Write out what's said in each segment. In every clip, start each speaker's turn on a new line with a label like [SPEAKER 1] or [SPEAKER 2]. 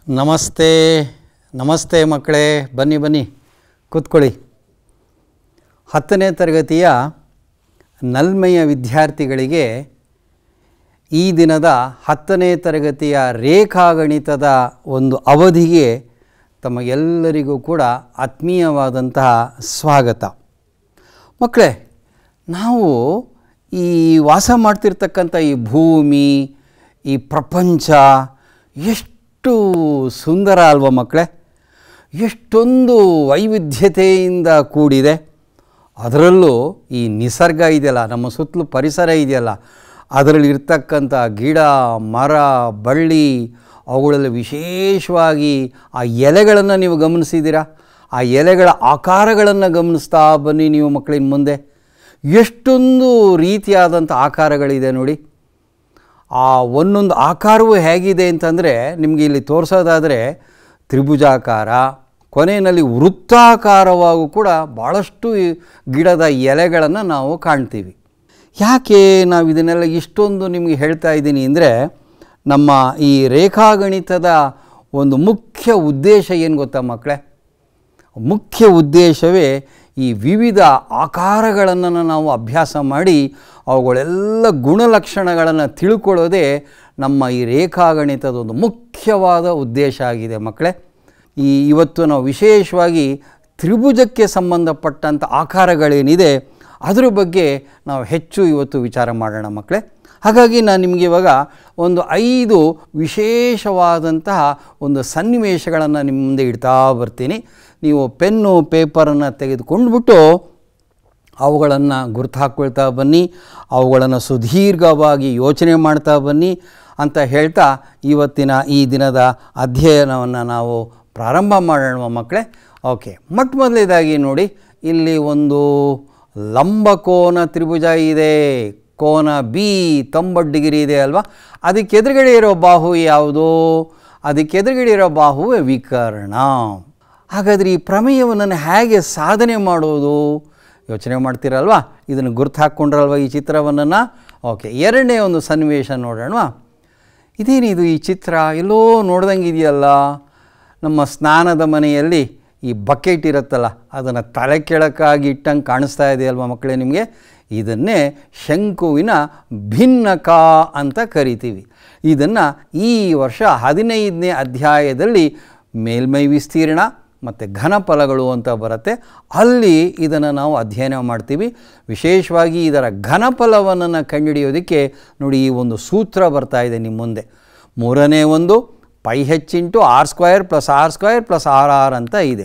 [SPEAKER 1] ನಮಸ್ತೆ ನಮಸ್ತೆ ಮಕ್ಕಳೇ ಬನ್ನಿ ಬನ್ನಿ ಕೂತ್ಕೊಳ್ಳಿ ಹತ್ತನೇ ತರಗತಿಯ ನಲ್ಮೆಯ ವಿದ್ಯಾರ್ಥಿಗಳಿಗೆ ಈ ದಿನದ ಹತ್ತನೇ ತರಗತಿಯ ರೇಖಾಗಣಿತದ ಒಂದು ಅವಧಿಗೆ ತಮಗೆಲ್ಲರಿಗೂ ಕೂಡ ಆತ್ಮೀಯವಾದಂತಹ ಸ್ವಾಗತ ಮಕ್ಕಳೇ ನಾವು ಈ ವಾಸ ಮಾಡ್ತಿರ್ತಕ್ಕಂಥ ಈ ಭೂಮಿ ಈ ಪ್ರಪಂಚ ಎಷ್ಟು ಸುಂದರ ಅಲ್ವ ಮಕ್ಕಳೇ ಎಷ್ಟೊಂದು ವೈವಿಧ್ಯತೆಯಿಂದ ಕೂಡಿದೆ ಅದರಲ್ಲೂ ಈ ನಿಸರ್ಗ ಇದೆಯಲ್ಲ ನಮ್ಮ ಸುತ್ತಲೂ ಪರಿಸರ ಇದೆಯಲ್ಲ ಅದರಲ್ಲಿ ಇರ್ತಕ್ಕಂಥ ಗಿಡ ಮರ ಬಳ್ಳಿ ಅವುಗಳಲ್ಲಿ ವಿಶೇಷವಾಗಿ ಆ ಎಲೆಗಳನ್ನು ನೀವು ಗಮನಿಸಿದ್ದೀರಾ ಆ ಎಲೆಗಳ ಆಕಾರಗಳನ್ನು ಗಮನಿಸ್ತಾ ಬನ್ನಿ ನೀವು ಮಕ್ಕಳಿನ ಮುಂದೆ ಎಷ್ಟೊಂದು ರೀತಿಯಾದಂಥ ಆಕಾರಗಳಿದೆ ನೋಡಿ ಆ ಒಂದೊಂದು ಆಕಾರವು ಹೇಗಿದೆ ಅಂತಂದರೆ ನಿಮಗೆ ಇಲ್ಲಿ ತೋರಿಸೋದಾದರೆ ತ್ರಿಭುಜಾಕಾರ ಕೊನೆಯಲ್ಲಿ ವೃತ್ತಾಕಾರವಾಗೂ ಕೂಡ ಭಾಳಷ್ಟು ಈ ಗಿಡದ ಎಲೆಗಳನ್ನು ನಾವು ಕಾಣ್ತೀವಿ ಯಾಕೆ ನಾವು ಇದನ್ನೆಲ್ಲ ಇಷ್ಟೊಂದು ನಿಮಗೆ ಹೇಳ್ತಾ ಇದ್ದೀನಿ ಅಂದರೆ ನಮ್ಮ ಈ ರೇಖಾಗಣಿತದ ಒಂದು ಮುಖ್ಯ ಉದ್ದೇಶ ಏನು ಗೊತ್ತಾ ಮಕ್ಕಳೇ ಮುಖ್ಯ ಉದ್ದೇಶವೇ ಈ ವಿವಿಧ ಆಕಾರಗಳನ್ನು ನಾವು ಅಭ್ಯಾಸ ಮಾಡಿ ಅವುಗಳೆಲ್ಲ ಗುಣಲಕ್ಷಣಗಳನ್ನು ತಿಳ್ಕೊಳ್ಳೋದೇ ನಮ್ಮ ಈ ರೇಖಾಗಣಿತದ ಒಂದು ಮುಖ್ಯವಾದ ಉದ್ದೇಶ ಆಗಿದೆ ಮಕ್ಕಳೇ ಈ ಇವತ್ತು ನಾವು ವಿಶೇಷವಾಗಿ ತ್ರಿಭುಜಕ್ಕೆ ಸಂಬಂಧಪಟ್ಟಂಥ ಆಕಾರಗಳೇನಿದೆ ಅದರ ಬಗ್ಗೆ ನಾವು ಹೆಚ್ಚು ಇವತ್ತು ವಿಚಾರ ಮಾಡೋಣ ಮಕ್ಕಳೇ ಹಾಗಾಗಿ ನಾನು ನಿಮಗೆ ಇವಾಗ ಒಂದು ಐದು ವಿಶೇಷವಾದಂತಹ ಒಂದು ಸನ್ನಿವೇಶಗಳನ್ನು ನಿಮ್ಮ ಮುಂದೆ ಇಡ್ತಾ ಬರ್ತೀನಿ ನೀವು ಪೆನ್ನು ಪೇಪರನ್ನು ತೆಗೆದುಕೊಂಡ್ಬಿಟ್ಟು ಅವುಗಳನ್ನು ಗುರ್ತು ಹಾಕ್ಕೊಳ್ತಾ ಬನ್ನಿ ಅವುಗಳನ್ನು ಸುದೀರ್ಘವಾಗಿ ಯೋಚನೆ ಮಾಡ್ತಾ ಬನ್ನಿ ಅಂತ ಹೇಳ್ತಾ ಇವತ್ತಿನ ಈ ದಿನದ ಅಧ್ಯಯನವನ್ನು ನಾವು ಪ್ರಾರಂಭ ಮಾಡೋಣ ಮಕ್ಕಳೇ ಓಕೆ ಮೊಟ್ಟ ಮೊದಲನೇದಾಗಿ ನೋಡಿ ಇಲ್ಲಿ ಒಂದು ಲಂಬಕೋನ ತ್ರಿಭುಜ ಇದೆ ಕೋನ ಬಿ ತೊಂಬತ್ತು ಡಿಗ್ರಿ ಇದೆ ಅಲ್ವಾ ಅದಕ್ಕೆ ಎದುರುಗಡೆ ಇರೋ ಬಾಹು ಯಾವುದು ಅದಕ್ಕೆ ಎದುರುಗಡೆ ಇರೋ ಬಾಹುವೇ ವಿಕರ್ಣ ಹಾಗಾದರೆ ಈ ಪ್ರಮೇಯವನ್ನು ಹೇಗೆ ಸಾಧನೆ ಮಾಡೋದು ಯೋಚನೆ ಮಾಡ್ತೀರಲ್ವಾ ಇದನ್ನು ಗುರ್ತು ಹಾಕ್ಕೊಂಡ್ರಲ್ವ ಈ ಚಿತ್ರವನ್ನು ಓಕೆ ಎರಡನೇ ಒಂದು ಸನ್ನಿವೇಶ ನೋಡೋಣ ಇದೇನಿದು ಈ ಚಿತ್ರ ಎಲ್ಲೋ ನೋಡ್ದಂಗೆ ಇದೆಯಲ್ಲ ನಮ್ಮ ಸ್ನಾನದ ಮನೆಯಲ್ಲಿ ಈ ಬಕೆಟ್ ಇರುತ್ತಲ್ಲ ಅದನ್ನು ತಲೆ ಕೆಳಕಾಗಿ ಇಟ್ಟಂಗೆ ಕಾಣಿಸ್ತಾ ಇದೆಯಲ್ವ ಮಕ್ಕಳೇ ನಿಮಗೆ ಇದನ್ನೇ ಶಂಕುವಿನ ಭಿನ್ನಕ ಅಂತ ಕರಿತೀವಿ ಇದನ್ನು ಈ ವರ್ಷ ಹದಿನೈದನೇ ಅಧ್ಯಾಯದಲ್ಲಿ ಮೇಲ್ಮೈ ವಿಸ್ತೀರ್ಣ ಮತ್ತು ಘನಫಲಗಳು ಅಂತ ಬರುತ್ತೆ ಅಲ್ಲಿ ಇದನ್ನು ನಾವು ಅಧ್ಯಯನ ಮಾಡ್ತೀವಿ ವಿಶೇಷವಾಗಿ ಇದರ ಘನಫಲವನ್ನು ಕಂಡುಹಿಡಿಯೋದಕ್ಕೆ ನೋಡಿ ಈ ಒಂದು ಸೂತ್ರ ಬರ್ತಾ ಇದೆ ನಿಮ್ಮ ಮುಂದೆ ಮೂರನೇ ಒಂದು pi H into R square plus R square plus R R ಅಂತ ಇದೆ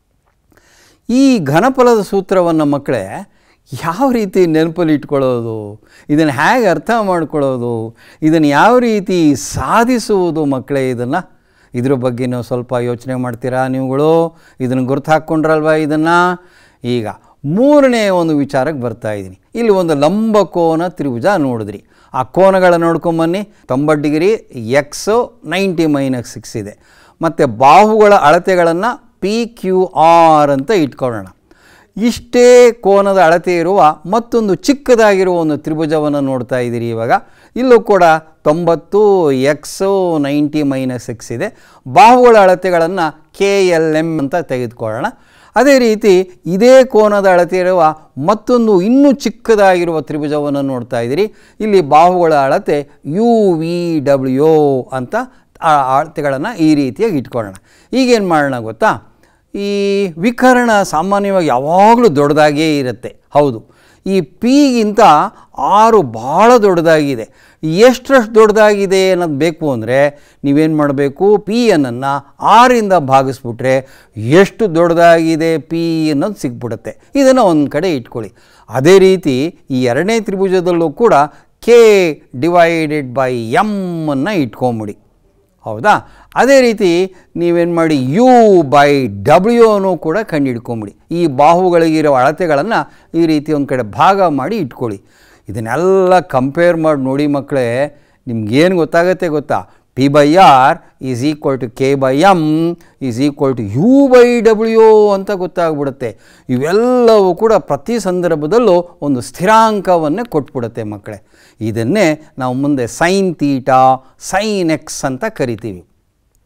[SPEAKER 1] ಈ ಘನಫಲದ ಸೂತ್ರವನ್ನು ಮಕ್ಕಳೇ ಯಾವ ರೀತಿ ನೆನಪಲ್ಲಿ ಇಟ್ಕೊಳ್ಳೋದು ಇದನ್ನು ಹೇಗೆ ಅರ್ಥ ಮಾಡ್ಕೊಳ್ಳೋದು ಇದನ್ನು ಯಾವ ರೀತಿ ಸಾಧಿಸುವುದು ಮಕ್ಕಳೇ ಇದನ್ನು ಇದ್ರ ಬಗ್ಗೆನೂ ಸ್ವಲ್ಪ ಯೋಚನೆ ಮಾಡ್ತೀರಾ ನೀವುಗಳು ಇದನ್ನು ಗುರ್ತು ಹಾಕ್ಕೊಂಡ್ರಲ್ವ ಇದನ್ನು ಈಗ ಮೂರನೇ ಒಂದು ವಿಚಾರಕ್ಕೆ ಬರ್ತಾ ಇದ್ದೀನಿ ಇಲ್ಲಿ ಒಂದು ಲಂಬಕೋನ ತ್ರಿಭುಜ ನೋಡಿದ್ರಿ ಆ ಕೋನಗಳ ನೋಡ್ಕೊಂಬನ್ನಿ ತೊಂಬತ್ತು degree X ninety minus six ಇದೆ ಮತ್ತು ಬಾಹುಗಳ ಅಳತೆಗಳನ್ನು ಪಿ ಕ್ಯೂ ಆರ್ ಅಂತ ಇಟ್ಕೊಳ್ಳೋಣ ಇಷ್ಟೇ ಕೋನದ ಅಳತೆ ಇರುವ ಮತ್ತೊಂದು ಚಿಕ್ಕದಾಗಿರುವ ಒಂದು ತ್ರಿಭುಜವನ್ನು ನೋಡ್ತಾ ಇದ್ದೀರಿ ಇವಾಗ ಇಲ್ಲೂ ಕೂಡ ತೊಂಬತ್ತು ಎಕ್ಸು ನೈಂಟಿ ಮೈನಸ್ ಸಿಕ್ಸ್ ಇದೆ ಬಾಹುಗಳ ಅಳತೆಗಳನ್ನು ಕೆ ಎಲ್ ಎಮ್ ಅಂತ ತೆಗೆದುಕೊಳ್ಳೋಣ ಅದೇ ರೀತಿ ಇದೇ ಕೋನದ ಅಳತೆ ಇರುವ ಮತ್ತೊಂದು ಇನ್ನೂ ಚಿಕ್ಕದಾಗಿರುವ ತ್ರಿಭುಜವನ್ನು ನೋಡ್ತಾ ಇದ್ದೀರಿ ಇಲ್ಲಿ ಬಾಹುಗಳ ಅಳತೆ ಯು ವಿ ಡಬ್ಲ್ಯೂ ಅಂತ ಆ ಅಳತೆಗಳನ್ನು ಈ ರೀತಿಯಾಗಿ ಇಟ್ಕೊಳ್ಳೋಣ ಈಗೇನು ಮಾಡೋಣ ಗೊತ್ತಾ ಈ ವಿಕರ್ಣ ಸಾಮಾನ್ಯವಾಗಿ ಯಾವಾಗಲೂ ದೊಡ್ಡದಾಗೇ ಇರುತ್ತೆ ಹೌದು ಈ ಪಿಗಿಂತ ಆರು ಭಾಳ ದೊಡ್ಡದಾಗಿದೆ ಎಷ್ಟರಷ್ಟು ದೊಡ್ಡದಾಗಿದೆ ಅನ್ನೋದು ಬೇಕು ಅಂದರೆ ನೀವೇನು ಮಾಡಬೇಕು ಪಿ ಅನ್ನನ್ನು ಆರಿಂದ ಭಾಗಿಸ್ಬಿಟ್ರೆ ಎಷ್ಟು ದೊಡ್ಡದಾಗಿದೆ ಪಿ ಅನ್ನೋದು ಸಿಗ್ಬಿಡುತ್ತೆ ಇದನ್ನು ಒಂದು ಕಡೆ ಇಟ್ಕೊಳ್ಳಿ ಅದೇ ರೀತಿ ಈ ಎರಡನೇ ತ್ರಿಭುಜದಲ್ಲೂ ಕೂಡ ಕೆ ಡಿವೈಡೆಡ್ ಬೈ ಎಮ್ ಅನ್ನು ಇಟ್ಕೊಂಬಿಡಿ ಹೌದಾ ಅದೇ ರೀತಿ ನೀವೇನು ಮಾಡಿ ಯು ಬೈ ಡಬ್ಲ್ಯೂನು ಕೂಡ ಕಂಡುಹಿಡ್ಕೊಂಬಿಡಿ ಈ ಬಾಹುಗಳಿಗಿರೋ ಅಳತೆಗಳನ್ನು ಈ ರೀತಿ ಒಂದು ಕಡೆ ಭಾಗ ಮಾಡಿ ಇಟ್ಕೊಳ್ಳಿ ಇದನ್ನೆಲ್ಲ ಕಂಪೇರ್ ಮಾಡಿ ನೋಡಿ ಮಕ್ಕಳೇ ನಿಮ್ಗೇನು ಗೊತ್ತಾಗತ್ತೆ ಗೊತ್ತಾ P by R is equal to K by M is equal to U by W ಅಂತ ಗೊತ್ತಾಗ್ಬಿಡುತ್ತೆ ಇವೆಲ್ಲವೂ ಕೂಡ ಪ್ರತಿ ಸಂದರ್ಭದಲ್ಲೂ ಒಂದು ಸ್ಥಿರಾಂಕವನ್ನೇ ಕೊಟ್ಬಿಡುತ್ತೆ ಮಕ್ಕಳೇ ಇದನ್ನೇ ನಾವು ಮುಂದೆ ಸೈನ್ ತೀಟಾ ಸೈನ್ ಎಕ್ಸ್ ಅಂತ ಕರಿತೀವಿ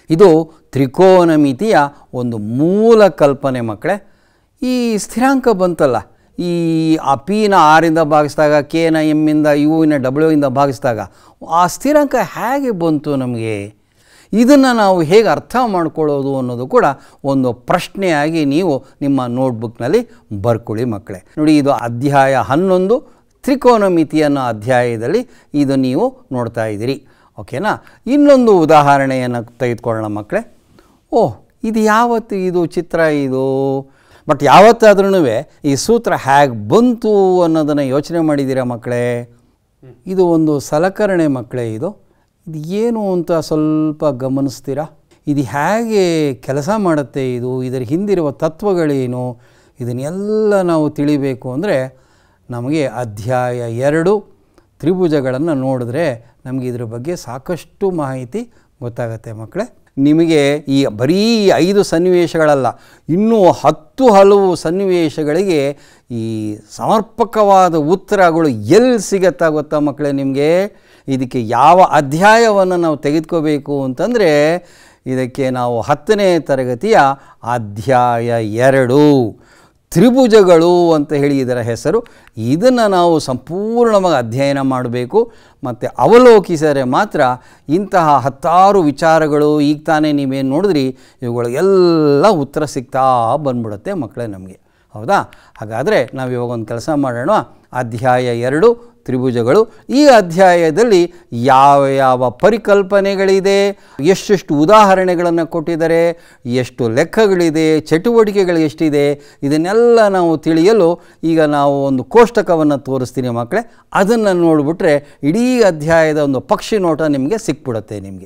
[SPEAKER 1] ಇದು ತ್ರಿಕೋನಮಿತಿಯ ಒಂದು ಮೂಲ ಕಲ್ಪನೆ ಮಕ್ಕಳೇ ಈ ಸ್ಥಿರಾಂಕ ಬಂತಲ್ಲ ಈ ಆ ಪಿನ ಆರಿಂದ ಭಾಗಿಸಿದಾಗ ಕೆನ ಎಮ್ಮಿಂದ ಯುವಿನ ಡಬ್ಲ್ಯೂ ಇಂದ ಭಾಗಿಸಿದಾಗ ಆ ಸ್ಥಿರಾಂಕ ಹೇಗೆ ಬಂತು ನಮಗೆ ಇದನ್ನು ನಾವು ಹೇಗೆ ಅರ್ಥ ಮಾಡ್ಕೊಳ್ಳೋದು ಅನ್ನೋದು ಕೂಡ ಒಂದು ಪ್ರಶ್ನೆಯಾಗಿ ನೀವು ನಿಮ್ಮ ನೋಟ್ಬುಕ್ನಲ್ಲಿ ಬರ್ಕೊಳ್ಳಿ ಮಕ್ಕಳೇ ನೋಡಿ ಇದು ಅಧ್ಯಾಯ ಹನ್ನೊಂದು ತ್ರಿಕೋನಮಿತಿ ಅನ್ನೋ ಅಧ್ಯಾಯದಲ್ಲಿ ಇದು ನೀವು ನೋಡ್ತಾ ಇದ್ದೀರಿ ಓಕೆನಾ ಇನ್ನೊಂದು ಉದಾಹರಣೆಯನ್ನು ತೆಗೆದುಕೊಳ್ಳೋಣ ಮಕ್ಕಳೇ ಓಹ್ ಇದು ಯಾವತ್ತು ಇದು ಚಿತ್ರ ಇದು ಬಟ್ ಯಾವತ್ತಾದ್ರೂ ಈ ಸೂತ್ರ ಹೇಗೆ ಬಂತು ಅನ್ನೋದನ್ನು ಯೋಚನೆ ಮಾಡಿದ್ದೀರಾ ಮಕ್ಕಳೇ ಇದು ಒಂದು ಸಲಕರಣೆ ಮಕ್ಕಳೇ ಇದು ಇದು ಏನು ಅಂತ ಸ್ವಲ್ಪ ಗಮನಿಸ್ತೀರಾ ಇದು ಹೇಗೆ ಕೆಲಸ ಮಾಡುತ್ತೆ ಇದು ಇದರ ಹಿಂದಿರುವ ತತ್ವಗಳೇನು ಇದನ್ನೆಲ್ಲ ನಾವು ತಿಳಿಬೇಕು ಅಂದರೆ ನಮಗೆ ಅಧ್ಯಾಯ ಎರಡು ತ್ರಿಭುಜಗಳನ್ನು ನೋಡಿದ್ರೆ ನಮಗೆ ಇದ್ರ ಬಗ್ಗೆ ಸಾಕಷ್ಟು ಮಾಹಿತಿ ಗೊತ್ತಾಗತ್ತೆ ಮಕ್ಕಳೇ ನಿಮಗೆ ಈ ಬರೀ ಐದು ಸನ್ನಿವೇಶಗಳಲ್ಲ ಇನ್ನೂ ಹತ್ತು ಹಲವು ಸನ್ನಿವೇಶಗಳಿಗೆ ಈ ಸಮರ್ಪಕವಾದ ಉತ್ತರಗಳು ಎಲ್ಲಿ ಸಿಗತ್ತಾ ಗೊತ್ತಾ ಮಕ್ಕಳೇ ನಿಮಗೆ ಇದಕ್ಕೆ ಯಾವ ಅಧ್ಯಾಯವನ್ನು ನಾವು ತೆಗೆದುಕೋಬೇಕು ಅಂತಂದರೆ ಇದಕ್ಕೆ ನಾವು ಹತ್ತನೇ ತರಗತಿಯ ಅಧ್ಯಾಯ ಎರಡು ತ್ರಿಭುಜಗಳು ಅಂತ ಹೇಳಿ ಇದರ ಹೆಸರು ಇದನ್ನು ನಾವು ಸಂಪೂರ್ಣವಾಗಿ ಅಧ್ಯಯನ ಮಾಡಬೇಕು ಮತ್ತು ಅವಲೋಕಿಸಿದರೆ ಮಾತ್ರ ಇಂತಹ ಹತ್ತಾರು ವಿಚಾರಗಳು ಈಗ ತಾನೇ ನೀವೇನು ನೋಡಿದ್ರಿ ಇವುಗಳಿಗೆಲ್ಲ ಉತ್ತರ ಸಿಗ್ತಾ ಬಂದ್ಬಿಡುತ್ತೆ ಮಕ್ಕಳೇ ನಮಗೆ ಹೌದಾ ಹಾಗಾದರೆ ನಾವು ಇವಾಗ ಒಂದು ಕೆಲಸ ಮಾಡೋಣ ಅಧ್ಯಾಯ ಎರಡು ತ್ರಿಭುಜಗಳು ಈ ಅಧ್ಯಾಯದಲ್ಲಿ ಯಾವ ಯಾವ ಪರಿಕಲ್ಪನೆಗಳಿದೆ ಎಷ್ಟೆಷ್ಟು ಉದಾಹರಣೆಗಳನ್ನು ಕೊಟ್ಟಿದ್ದಾರೆ ಎಷ್ಟು ಲೆಕ್ಕಗಳಿದೆ ಚಟುವಟಿಕೆಗಳು ಎಷ್ಟಿದೆ ಇದನ್ನೆಲ್ಲ ನಾವು ತಿಳಿಯಲು ಈಗ ನಾವು ಒಂದು ಕೋಷ್ಟಕವನ್ನು ತೋರಿಸ್ತೀನಿ ಮಕ್ಕಳೇ ಅದನ್ನು ನೋಡಿಬಿಟ್ರೆ ಇಡೀ ಅಧ್ಯಾಯದ ಒಂದು ಪಕ್ಷಿ ನೋಟ ನಿಮಗೆ ಸಿಕ್ಬಿಡುತ್ತೆ ನಿಮಗೆ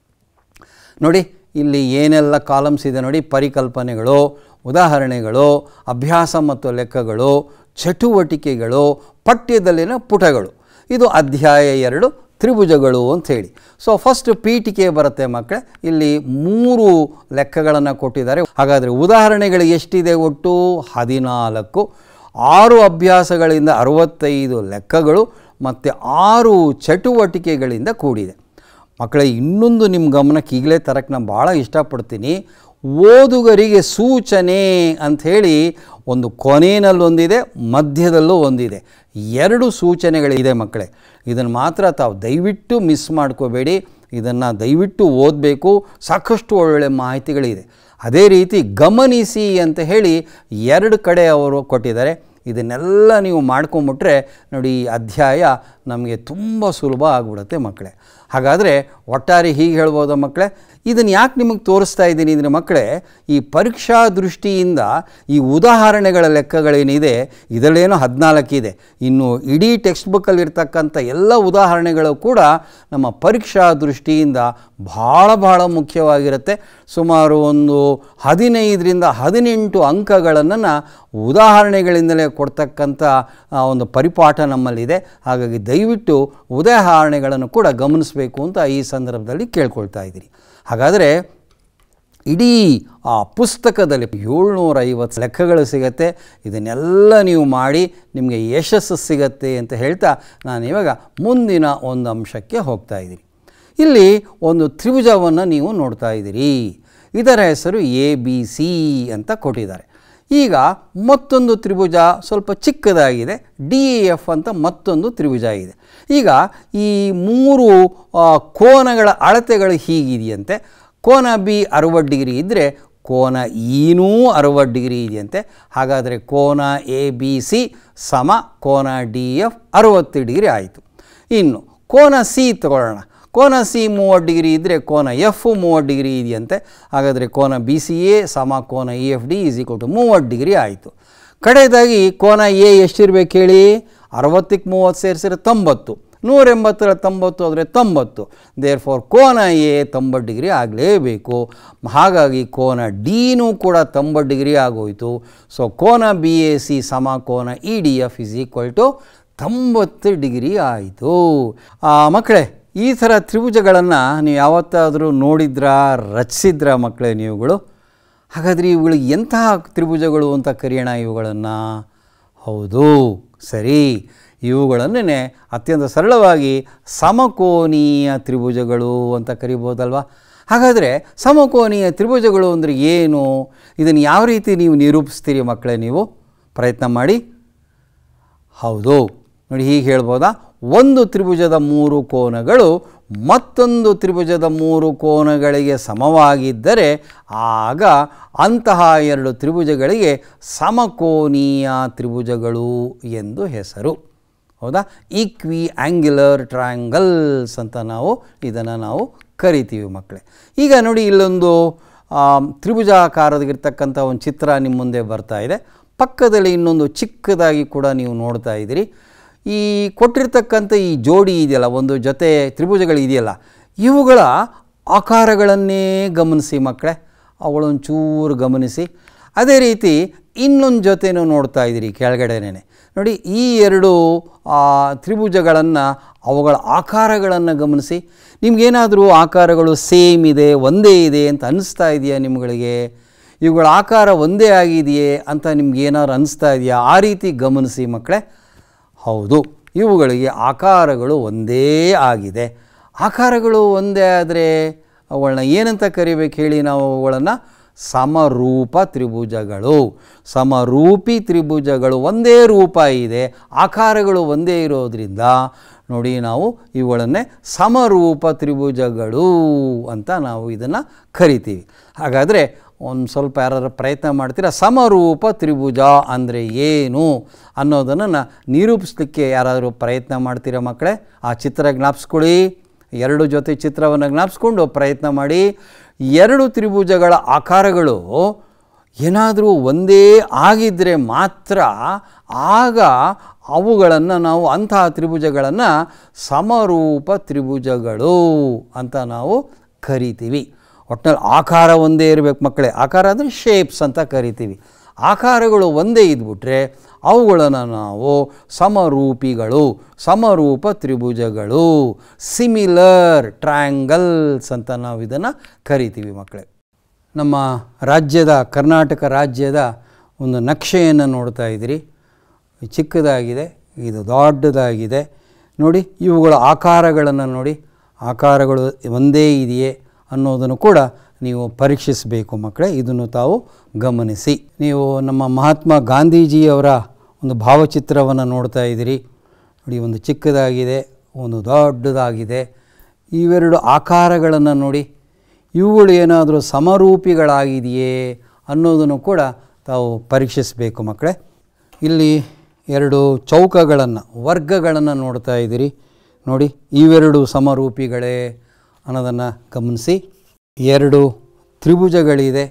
[SPEAKER 1] ನೋಡಿ ಇಲ್ಲಿ ಏನೆಲ್ಲ ಕಾಲಮ್ಸ್ ಇದೆ ನೋಡಿ ಪರಿಕಲ್ಪನೆಗಳು ಉದಾಹರಣೆಗಳು ಅಭ್ಯಾಸ ಮತ್ತು ಲೆಕ್ಕಗಳು ಚಟುವಟಿಕೆಗಳು ಪಠ್ಯದಲ್ಲಿನ ಪುಟಗಳು ಇದು ಅಧ್ಯಾಯ ಎರಡು ತ್ರಿಭುಜಗಳು ಅಂಥೇಳಿ ಸೊ ಫಸ್ಟ್ ಪೀಠಿಕೆ ಬರುತ್ತೆ ಮಕ್ಕಳೇ ಇಲ್ಲಿ ಮೂರು ಲೆಕ್ಕಗಳನ್ನು ಕೊಟ್ಟಿದ್ದಾರೆ ಹಾಗಾದರೆ ಉದಾಹರಣೆಗಳು ಎಷ್ಟಿದೆ ಒಟ್ಟು ಹದಿನಾಲ್ಕು ಆರು ಅಭ್ಯಾಸಗಳಿಂದ ಅರವತ್ತೈದು ಲೆಕ್ಕಗಳು ಮತ್ತು ಆರು ಚಟುವಟಿಕೆಗಳಿಂದ ಕೂಡಿದೆ ಮಕ್ಕಳೇ ಇನ್ನೊಂದು ನಿಮ್ಮ ಗಮನಕ್ಕೆ ಈಗಲೇ ತರಕ್ಕೆ ನಾನು ಭಾಳ ಇಷ್ಟಪಡ್ತೀನಿ ಓದುಗರಿಗೆ ಸೂಚನೆ ಅಂಥೇಳಿ ಒಂದು ಕೊನೆಯಲ್ಲೊಂದಿದೆ ಮಧ್ಯದಲ್ಲೂ ಒಂದಿದೆ ಎರಡು ಸೂಚನೆಗಳಿದೆ ಮಕ್ಕಳೇ ಇದನ್ನು ಮಾತ್ರ ತಾವು ದಯವಿಟ್ಟು ಮಿಸ್ ಮಾಡ್ಕೋಬೇಡಿ ಇದನ್ನು ದಯವಿಟ್ಟು ಓದಬೇಕು ಸಾಕಷ್ಟು ಒಳ್ಳೊಳ್ಳೆ ಮಾಹಿತಿಗಳಿದೆ ಅದೇ ರೀತಿ ಗಮನಿಸಿ ಅಂತ ಹೇಳಿ ಎರಡು ಕಡೆ ಅವರು ಕೊಟ್ಟಿದ್ದಾರೆ ಇದನ್ನೆಲ್ಲ ನೀವು ಮಾಡ್ಕೊಂಬಿಟ್ರೆ ನೋಡಿ ಈ ಅಧ್ಯಾಯ ನಮಗೆ ತುಂಬ ಸುಲಭ ಆಗ್ಬಿಡುತ್ತೆ ಮಕ್ಕಳೇ ಹಾಗಾದರೆ ಒಟ್ಟಾರೆ ಹೀಗೆ ಹೇಳ್ಬೋದಾ ಮಕ್ಕಳೇ ಇದನ್ನು ಯಾಕೆ ನಿಮಗೆ ತೋರಿಸ್ತಾ ಇದ್ದೀನಿ ಅಂದರೆ ಮಕ್ಕಳೇ ಈ ಪರೀಕ್ಷಾ ದೃಷ್ಟಿಯಿಂದ ಈ ಉದಾಹರಣೆಗಳ ಲೆಕ್ಕಗಳೇನಿದೆ ಇದರಲ್ಲೇನೋ ಹದಿನಾಲ್ಕಿದೆ ಇನ್ನು ಇಡೀ ಟೆಕ್ಸ್ಟ್ ಬುಕ್ಕಲ್ಲಿರ್ತಕ್ಕಂಥ ಎಲ್ಲ ಉದಾಹರಣೆಗಳು ಕೂಡ ನಮ್ಮ ಪರೀಕ್ಷಾ ದೃಷ್ಟಿಯಿಂದ ಭಾಳ ಭಾಳ ಮುಖ್ಯವಾಗಿರುತ್ತೆ ಸುಮಾರು ಒಂದು ಹದಿನೈದರಿಂದ ಹದಿನೆಂಟು ಅಂಕಗಳನ್ನು ಉದಾಹರಣೆಗಳಿಂದಲೇ ಕೊಡ್ತಕ್ಕಂಥ ಆ, ಒಂದು ಪರಿಪಾಠ ನಮ್ಮಲ್ಲಿದೆ ಹಾಗಾಗಿ ದಯವಿಟ್ಟು ಉದಾಹರಣೆಗಳನ್ನು ಕೂಡ ಗಮನಿಸಬೇಕು ಅಂತ ಈ ಸಂದರ್ಭದಲ್ಲಿ ಕೇಳ್ಕೊಳ್ತಾ ಇದ್ದೀನಿ ಹಾಗಾದರೆ ಇಡೀ ಆ ಪುಸ್ತಕದಲ್ಲಿ ಏಳ್ನೂರ ಐವತ್ತು ಲೆಕ್ಕಗಳು ಸಿಗತ್ತೆ ಇದನ್ನೆಲ್ಲ ನೀವು ಮಾಡಿ ನಿಮಗೆ ಯಶಸ್ಸು ಸಿಗತ್ತೆ ಅಂತ ಹೇಳ್ತಾ ನಾನು ಇವಾಗ ಮುಂದಿನ ಒಂದು ಅಂಶಕ್ಕೆ ಹೋಗ್ತಾ ಇದ್ದೀನಿ ಇಲ್ಲಿ ಒಂದು ತ್ರಿಭುಜವನ್ನು ನೀವು ನೋಡ್ತಾ ಇದ್ದೀರಿ ಇದರ ಹೆಸರು ಎ ಬಿ ಸಿ ಅಂತ ಕೊಟ್ಟಿದ್ದಾರೆ ಈಗ ಮತ್ತೊಂದು ತ್ರಿಭುಜ ಸ್ವಲ್ಪ ಚಿಕ್ಕದಾಗಿದೆ ಡಿ ಎಫ್ ಅಂತ ಮತ್ತೊಂದು ತ್ರಿಭುಜ ಇದೆ ಈಗ ಈ ಮೂರು ಆ, ಕೋನಗಳ ಅಳತೆಗಳು ಹೀಗಿದೆಯಂತೆ ಕೋನ ಬಿ ಅರವತ್ತು ಡಿಗ್ರಿ ಇದ್ದರೆ ಕೋನ ಈನೂ ಅರವತ್ತು ಡಿಗ್ರಿ ಇದೆಯಂತೆ ಹಾಗಾದರೆ ಕೋನ ಎ ಬಿ ಸಿ ಸಮ ಕೋನ ಡಿ ಎಫ್ ಅರವತ್ತು ಡಿಗ್ರಿ ಆಯಿತು ಇನ್ನು ಕೋನ ಸಿ ತಗೊಳ್ಳೋಣ ಕೋನ ಸಿ ಮೂವತ್ತು ಡಿಗ್ರಿ ಇದ್ದರೆ ಕೋನ ಎಫ್ ಮೂವತ್ತು ಡಿಗ್ರಿ ಇದೆಯಂತೆ ಹಾಗಾದರೆ ಕೋನ ಬಿ ಸಿ ಎ ಸಮ ಕೋನ E F D is equal to ಮೂವತ್ತು ಡಿಗ್ರಿ ಆಯಿತು ಕಡೆಯದಾಗಿ ಕೋನ ಎ ಎಷ್ಟಿರ್ಬೇಕು ಹೇಳಿ ಅರವತ್ತಕ್ಕೆ ಮೂವತ್ತು ಸೇರಿಸಿದ್ರೆ ತೊಂಬತ್ತು ನೂರ ಎಂಬತ್ತರ ತೊಂಬತ್ತು ಅಂದರೆ ತೊಂಬತ್ತು ದೇರ್ ಫಾರ್ ಕೋನ ಎ ತೊಂಬತ್ತು ಡಿಗ್ರಿ ಆಗಲೇಬೇಕು ಹಾಗಾಗಿ ಕೋನ ಡಿನೂ ಕೂಡ ತೊಂಬತ್ತು ಡಿಗ್ರಿ ಆಗೋಯಿತು ಸೊ ಕೋನ ಬಿ ಎ ಸಿ ಸಮ ಕೋನ E D F is equal to ತೊಂಬತ್ತು ಡಿಗ್ರಿ ಆಯಿತು ಮಕ್ಕಳೇ ಈ ಥರ ತ್ರಿಭುಜಗಳನ್ನು ನೀವು ಯಾವತ್ತಾದರೂ ನೋಡಿದ್ರಾ ರಚಿಸಿದ್ರಾ ಮಕ್ಕಳೇ ನೀವುಗಳು ಹಾಗಾದರೆ ಇವುಗಳಿಗೆ ಎಂತಹ ತ್ರಿಭುಜಗಳು ಅಂತ ಕರೆಯೋಣ ಇವುಗಳನ್ನು ಹೌದು ಸರಿ ಇವುಗಳನ್ನೇ ಅತ್ಯಂತ ಸರಳವಾಗಿ ಸಮಕೋನೀಯ ತ್ರಿಭುಜಗಳು ಅಂತ ಕರಿಬೋದಲ್ವಾ ಹಾಗಾದರೆ ಸಮಕೋನೀಯ ತ್ರಿಭುಜಗಳು ಅಂದರೆ ಏನು ಇದನ್ನು ಯಾವ ರೀತಿ ನೀವು ನಿರೂಪಿಸ್ತೀರಿ ಮಕ್ಕಳೇ ನೀವು ಪ್ರಯತ್ನ ಮಾಡಿ ಹೌದು ನೋಡಿ ಹೀಗೆ ಹೇಳ್ಬೋದಾ ಒಂದು ತ್ರಿಭುಜದ ಮೂರು ಕೋನಗಳು ಮತ್ತೊಂದು ತ್ರಿಭುಜದ ಮೂರು ಕೋನಗಳಿಗೆ ಸಮವಾಗಿದ್ದರೆ ಆಗ ಅಂತಹ ಎರಡು ತ್ರಿಭುಜಗಳಿಗೆ ಸಮಕೋನೀಯ ತ್ರಿಭುಜಗಳು ಎಂದು ಹೆಸರು ಹೌದಾ ಈಕ್ವಿ ಆ್ಯಂಗ್ಯುಲರ್ ಟ್ರಯಾಂಗಲ್ಸ್ ಅಂತ ನಾವು ಇದನ್ನು ನಾವು ಕರಿತೀವಿ ಮಕ್ಕಳೇ ಈಗ ನೋಡಿ ಇಲ್ಲೊಂದು ಆ, ತ್ರಿಭುಜಾಕಾರದಾಗಿರ್ತಕ್ಕಂಥ ಒಂದು ಚಿತ್ರ ನಿಮ್ಮ ಮುಂದೆ ಬರ್ತಾ ಇದೆ ಪಕ್ಕದಲ್ಲಿ ಇನ್ನೊಂದು ಚಿಕ್ಕದಾಗಿ ಕೂಡ ನೀವು ನೋಡ್ತಾ ಇದ್ದೀರಿ ಈ ಕೊಟ್ಟಿರ್ತಕ್ಕಂಥ ಈ ಜೋಡಿ ಇದೆಯಲ್ಲ ಒಂದು ಜೊತೆ ತ್ರಿಭುಜಗಳು ಇದೆಯಲ್ಲ ಇವುಗಳ ಆಕಾರಗಳನ್ನೇ ಗಮನಿಸಿ ಮಕ್ಕಳೇ ಅವುಗಳೊಂಚೂರು ಗಮನಿಸಿ ಅದೇ ರೀತಿ ಇನ್ನೊಂದು ಜೊತೆನೂ ನೋಡ್ತಾ ಇದ್ದೀರಿ ಕೆಳಗಡೆನೇ ನೋಡಿ ಈ ಎರಡು ಆ, ತ್ರಿಭುಜಗಳನ್ನು ಅವುಗಳ ಆಕಾರಗಳನ್ನು ಗಮನಿಸಿ ನಿಮಗೇನಾದರೂ ಆಕಾರಗಳು ಸೇಮ್ ಇದೆ ಒಂದೇ ಇದೆ ಅಂತ ಅನ್ನಿಸ್ತಾ ಇದೆಯಾ ನಿಮ್ಗಳಿಗೆ ಇವುಗಳ ಆಕಾರ ಒಂದೇ ಆಗಿದೆಯೇ ಅಂತ ನಿಮ್ಗೆ ಏನಾದ್ರು ಅನಿಸ್ತಾ ಇದೆಯಾ ಆ ರೀತಿ ಗಮನಿಸಿ ಮಕ್ಕಳೇ ಹೌದು ಇವುಗಳಿಗೆ ಆಕಾರಗಳು ಒಂದೇ ಆಗಿದೆ ಆಕಾರಗಳು ಒಂದೇ ಆದರೆ ಅವುಗಳನ್ನ ಏನಂತ ಕರಿಬೇಕು ಹೇಳಿ ನಾವು ಅವುಗಳನ್ನು ಸಮರೂಪ ತ್ರಿಭುಜಗಳು ಸಮರೂಪಿ ತ್ರಿಭುಜಗಳು ಒಂದೇ ರೂಪ ಇದೆ ಆಕಾರಗಳು ಒಂದೇ ಇರೋದ್ರಿಂದ ನೋಡಿ ನಾವು ಇವುಗಳನ್ನೇ ಸಮರೂಪ ತ್ರಿಭುಜಗಳು ಅಂತ ನಾವು ಇದನ್ನು ಕರಿತೀವಿ ಹಾಗಾದರೆ ಒಂದು ಸ್ವಲ್ಪ ಯಾರು ಪ್ರಯತ್ನ ಮಾಡ್ತೀರಾ ಸಮರೂಪ ತ್ರಿಭುಜ ಅಂದರೆ ಏನು ಅನ್ನೋದನ್ನು ನ- ನಿರೂಪಿಸ್ಲಿಕ್ಕೆ ಯಾರಾದರೂ ಪ್ರಯತ್ನ ಮಾಡ್ತೀರಾ ಮಕ್ಕಳೇ ಆ ಚಿತ್ರ ಜ್ಞಾಪಿಸ್ಕೊಳ್ಳಿ ಎರಡು ಜೊತೆ ಚಿತ್ರವನ್ನು ಜ್ಞಾಪಿಸ್ಕೊಂಡು ಪ್ರಯತ್ನ ಮಾಡಿ ಎರಡು ತ್ರಿಭುಜಗಳ ಆಕಾರಗಳು ಏನಾದರೂ ಒಂದೇ ಆಗಿದ್ದರೆ ಮಾತ್ರ ಆಗ ಅವುಗಳನ್ನು ನಾವು ಅಂತಹ ತ್ರಿಭುಜಗಳನ್ನು ಸಮರೂಪ ತ್ರಿಭುಜಗಳು ಅಂತ ನಾವು ಕರಿತೀವಿ ಒಟ್ಟಿನಲ್ಲಿ ಆಕಾರ ಒಂದೇ ಇರಬೇಕು ಮಕ್ಕಳೇ ಆಕಾರ ಅಂದರೆ ಶೇಪ್ಸ್ ಅಂತ ಕರಿತೀವಿ ಆಕಾರಗಳು ಒಂದೇ ಇದ್ಬಿಟ್ರೆ ಅವುಗಳನ್ನು ನಾವು ಸಮರೂಪಿಗಳು ಸಮರೂಪ ತ್ರಿಭುಜಗಳು ಸಿಮಿಲರ್ ಟ್ರಯಾಂಗಲ್ಸ್ ಅಂತ ನಾವು ಇದನ್ನು ಕರಿತೀವಿ ಮಕ್ಕಳೇ ನಮ್ಮ ರಾಜ್ಯದ ಕರ್ನಾಟಕ ರಾಜ್ಯದ ಒಂದು ನಕ್ಷೆಯನ್ನು ನೋಡ್ತಾ ಇದ್ದೀರಿ ಚಿಕ್ಕದಾಗಿದೆ ಇದು ದೊಡ್ಡದಾಗಿದೆ ನೋಡಿ ಇವುಗಳ ಆಕಾರಗಳನ್ನು ನೋಡಿ ಆಕಾರಗಳು ಒಂದೇ ಇದೆಯೇ ಅನ್ನೋದನ್ನು ಕೂಡ ನೀವು ಪರೀಕ್ಷಿಸಬೇಕು ಮಕ್ಕಳೇ ಇದನ್ನು ತಾವು ಗಮನಿಸಿ ನೀವು ನಮ್ಮ ಮಹಾತ್ಮ ಗಾಂಧೀಜಿಯವರ ಒಂದು ಭಾವಚಿತ್ರವನ್ನು ನೋಡ್ತಾ ಇದ್ದೀರಿ ನೋಡಿ ಒಂದು ಚಿಕ್ಕದಾಗಿದೆ ಒಂದು ದೊಡ್ಡದಾಗಿದೆ ಇವೆರಡು ಆಕಾರಗಳನ್ನು ನೋಡಿ ಇವುಗಳು ಏನಾದರೂ ಸಮರೂಪಿಗಳಾಗಿದೆಯೇ ಅನ್ನೋದನ್ನು ಕೂಡ ತಾವು ಪರೀಕ್ಷಿಸಬೇಕು ಮಕ್ಕಳೇ ಇಲ್ಲಿ ಎರಡು ಚೌಕಗಳನ್ನು ವರ್ಗಗಳನ್ನು ನೋಡ್ತಾ ಇದ್ದೀರಿ ನೋಡಿ ಇವೆರಡು ಸಮರೂಪಿಗಳೇ ಅನ್ನೋದನ್ನು ಗಮನಿಸಿ ಎರಡು ತ್ರಿಭುಜಗಳಿದೆ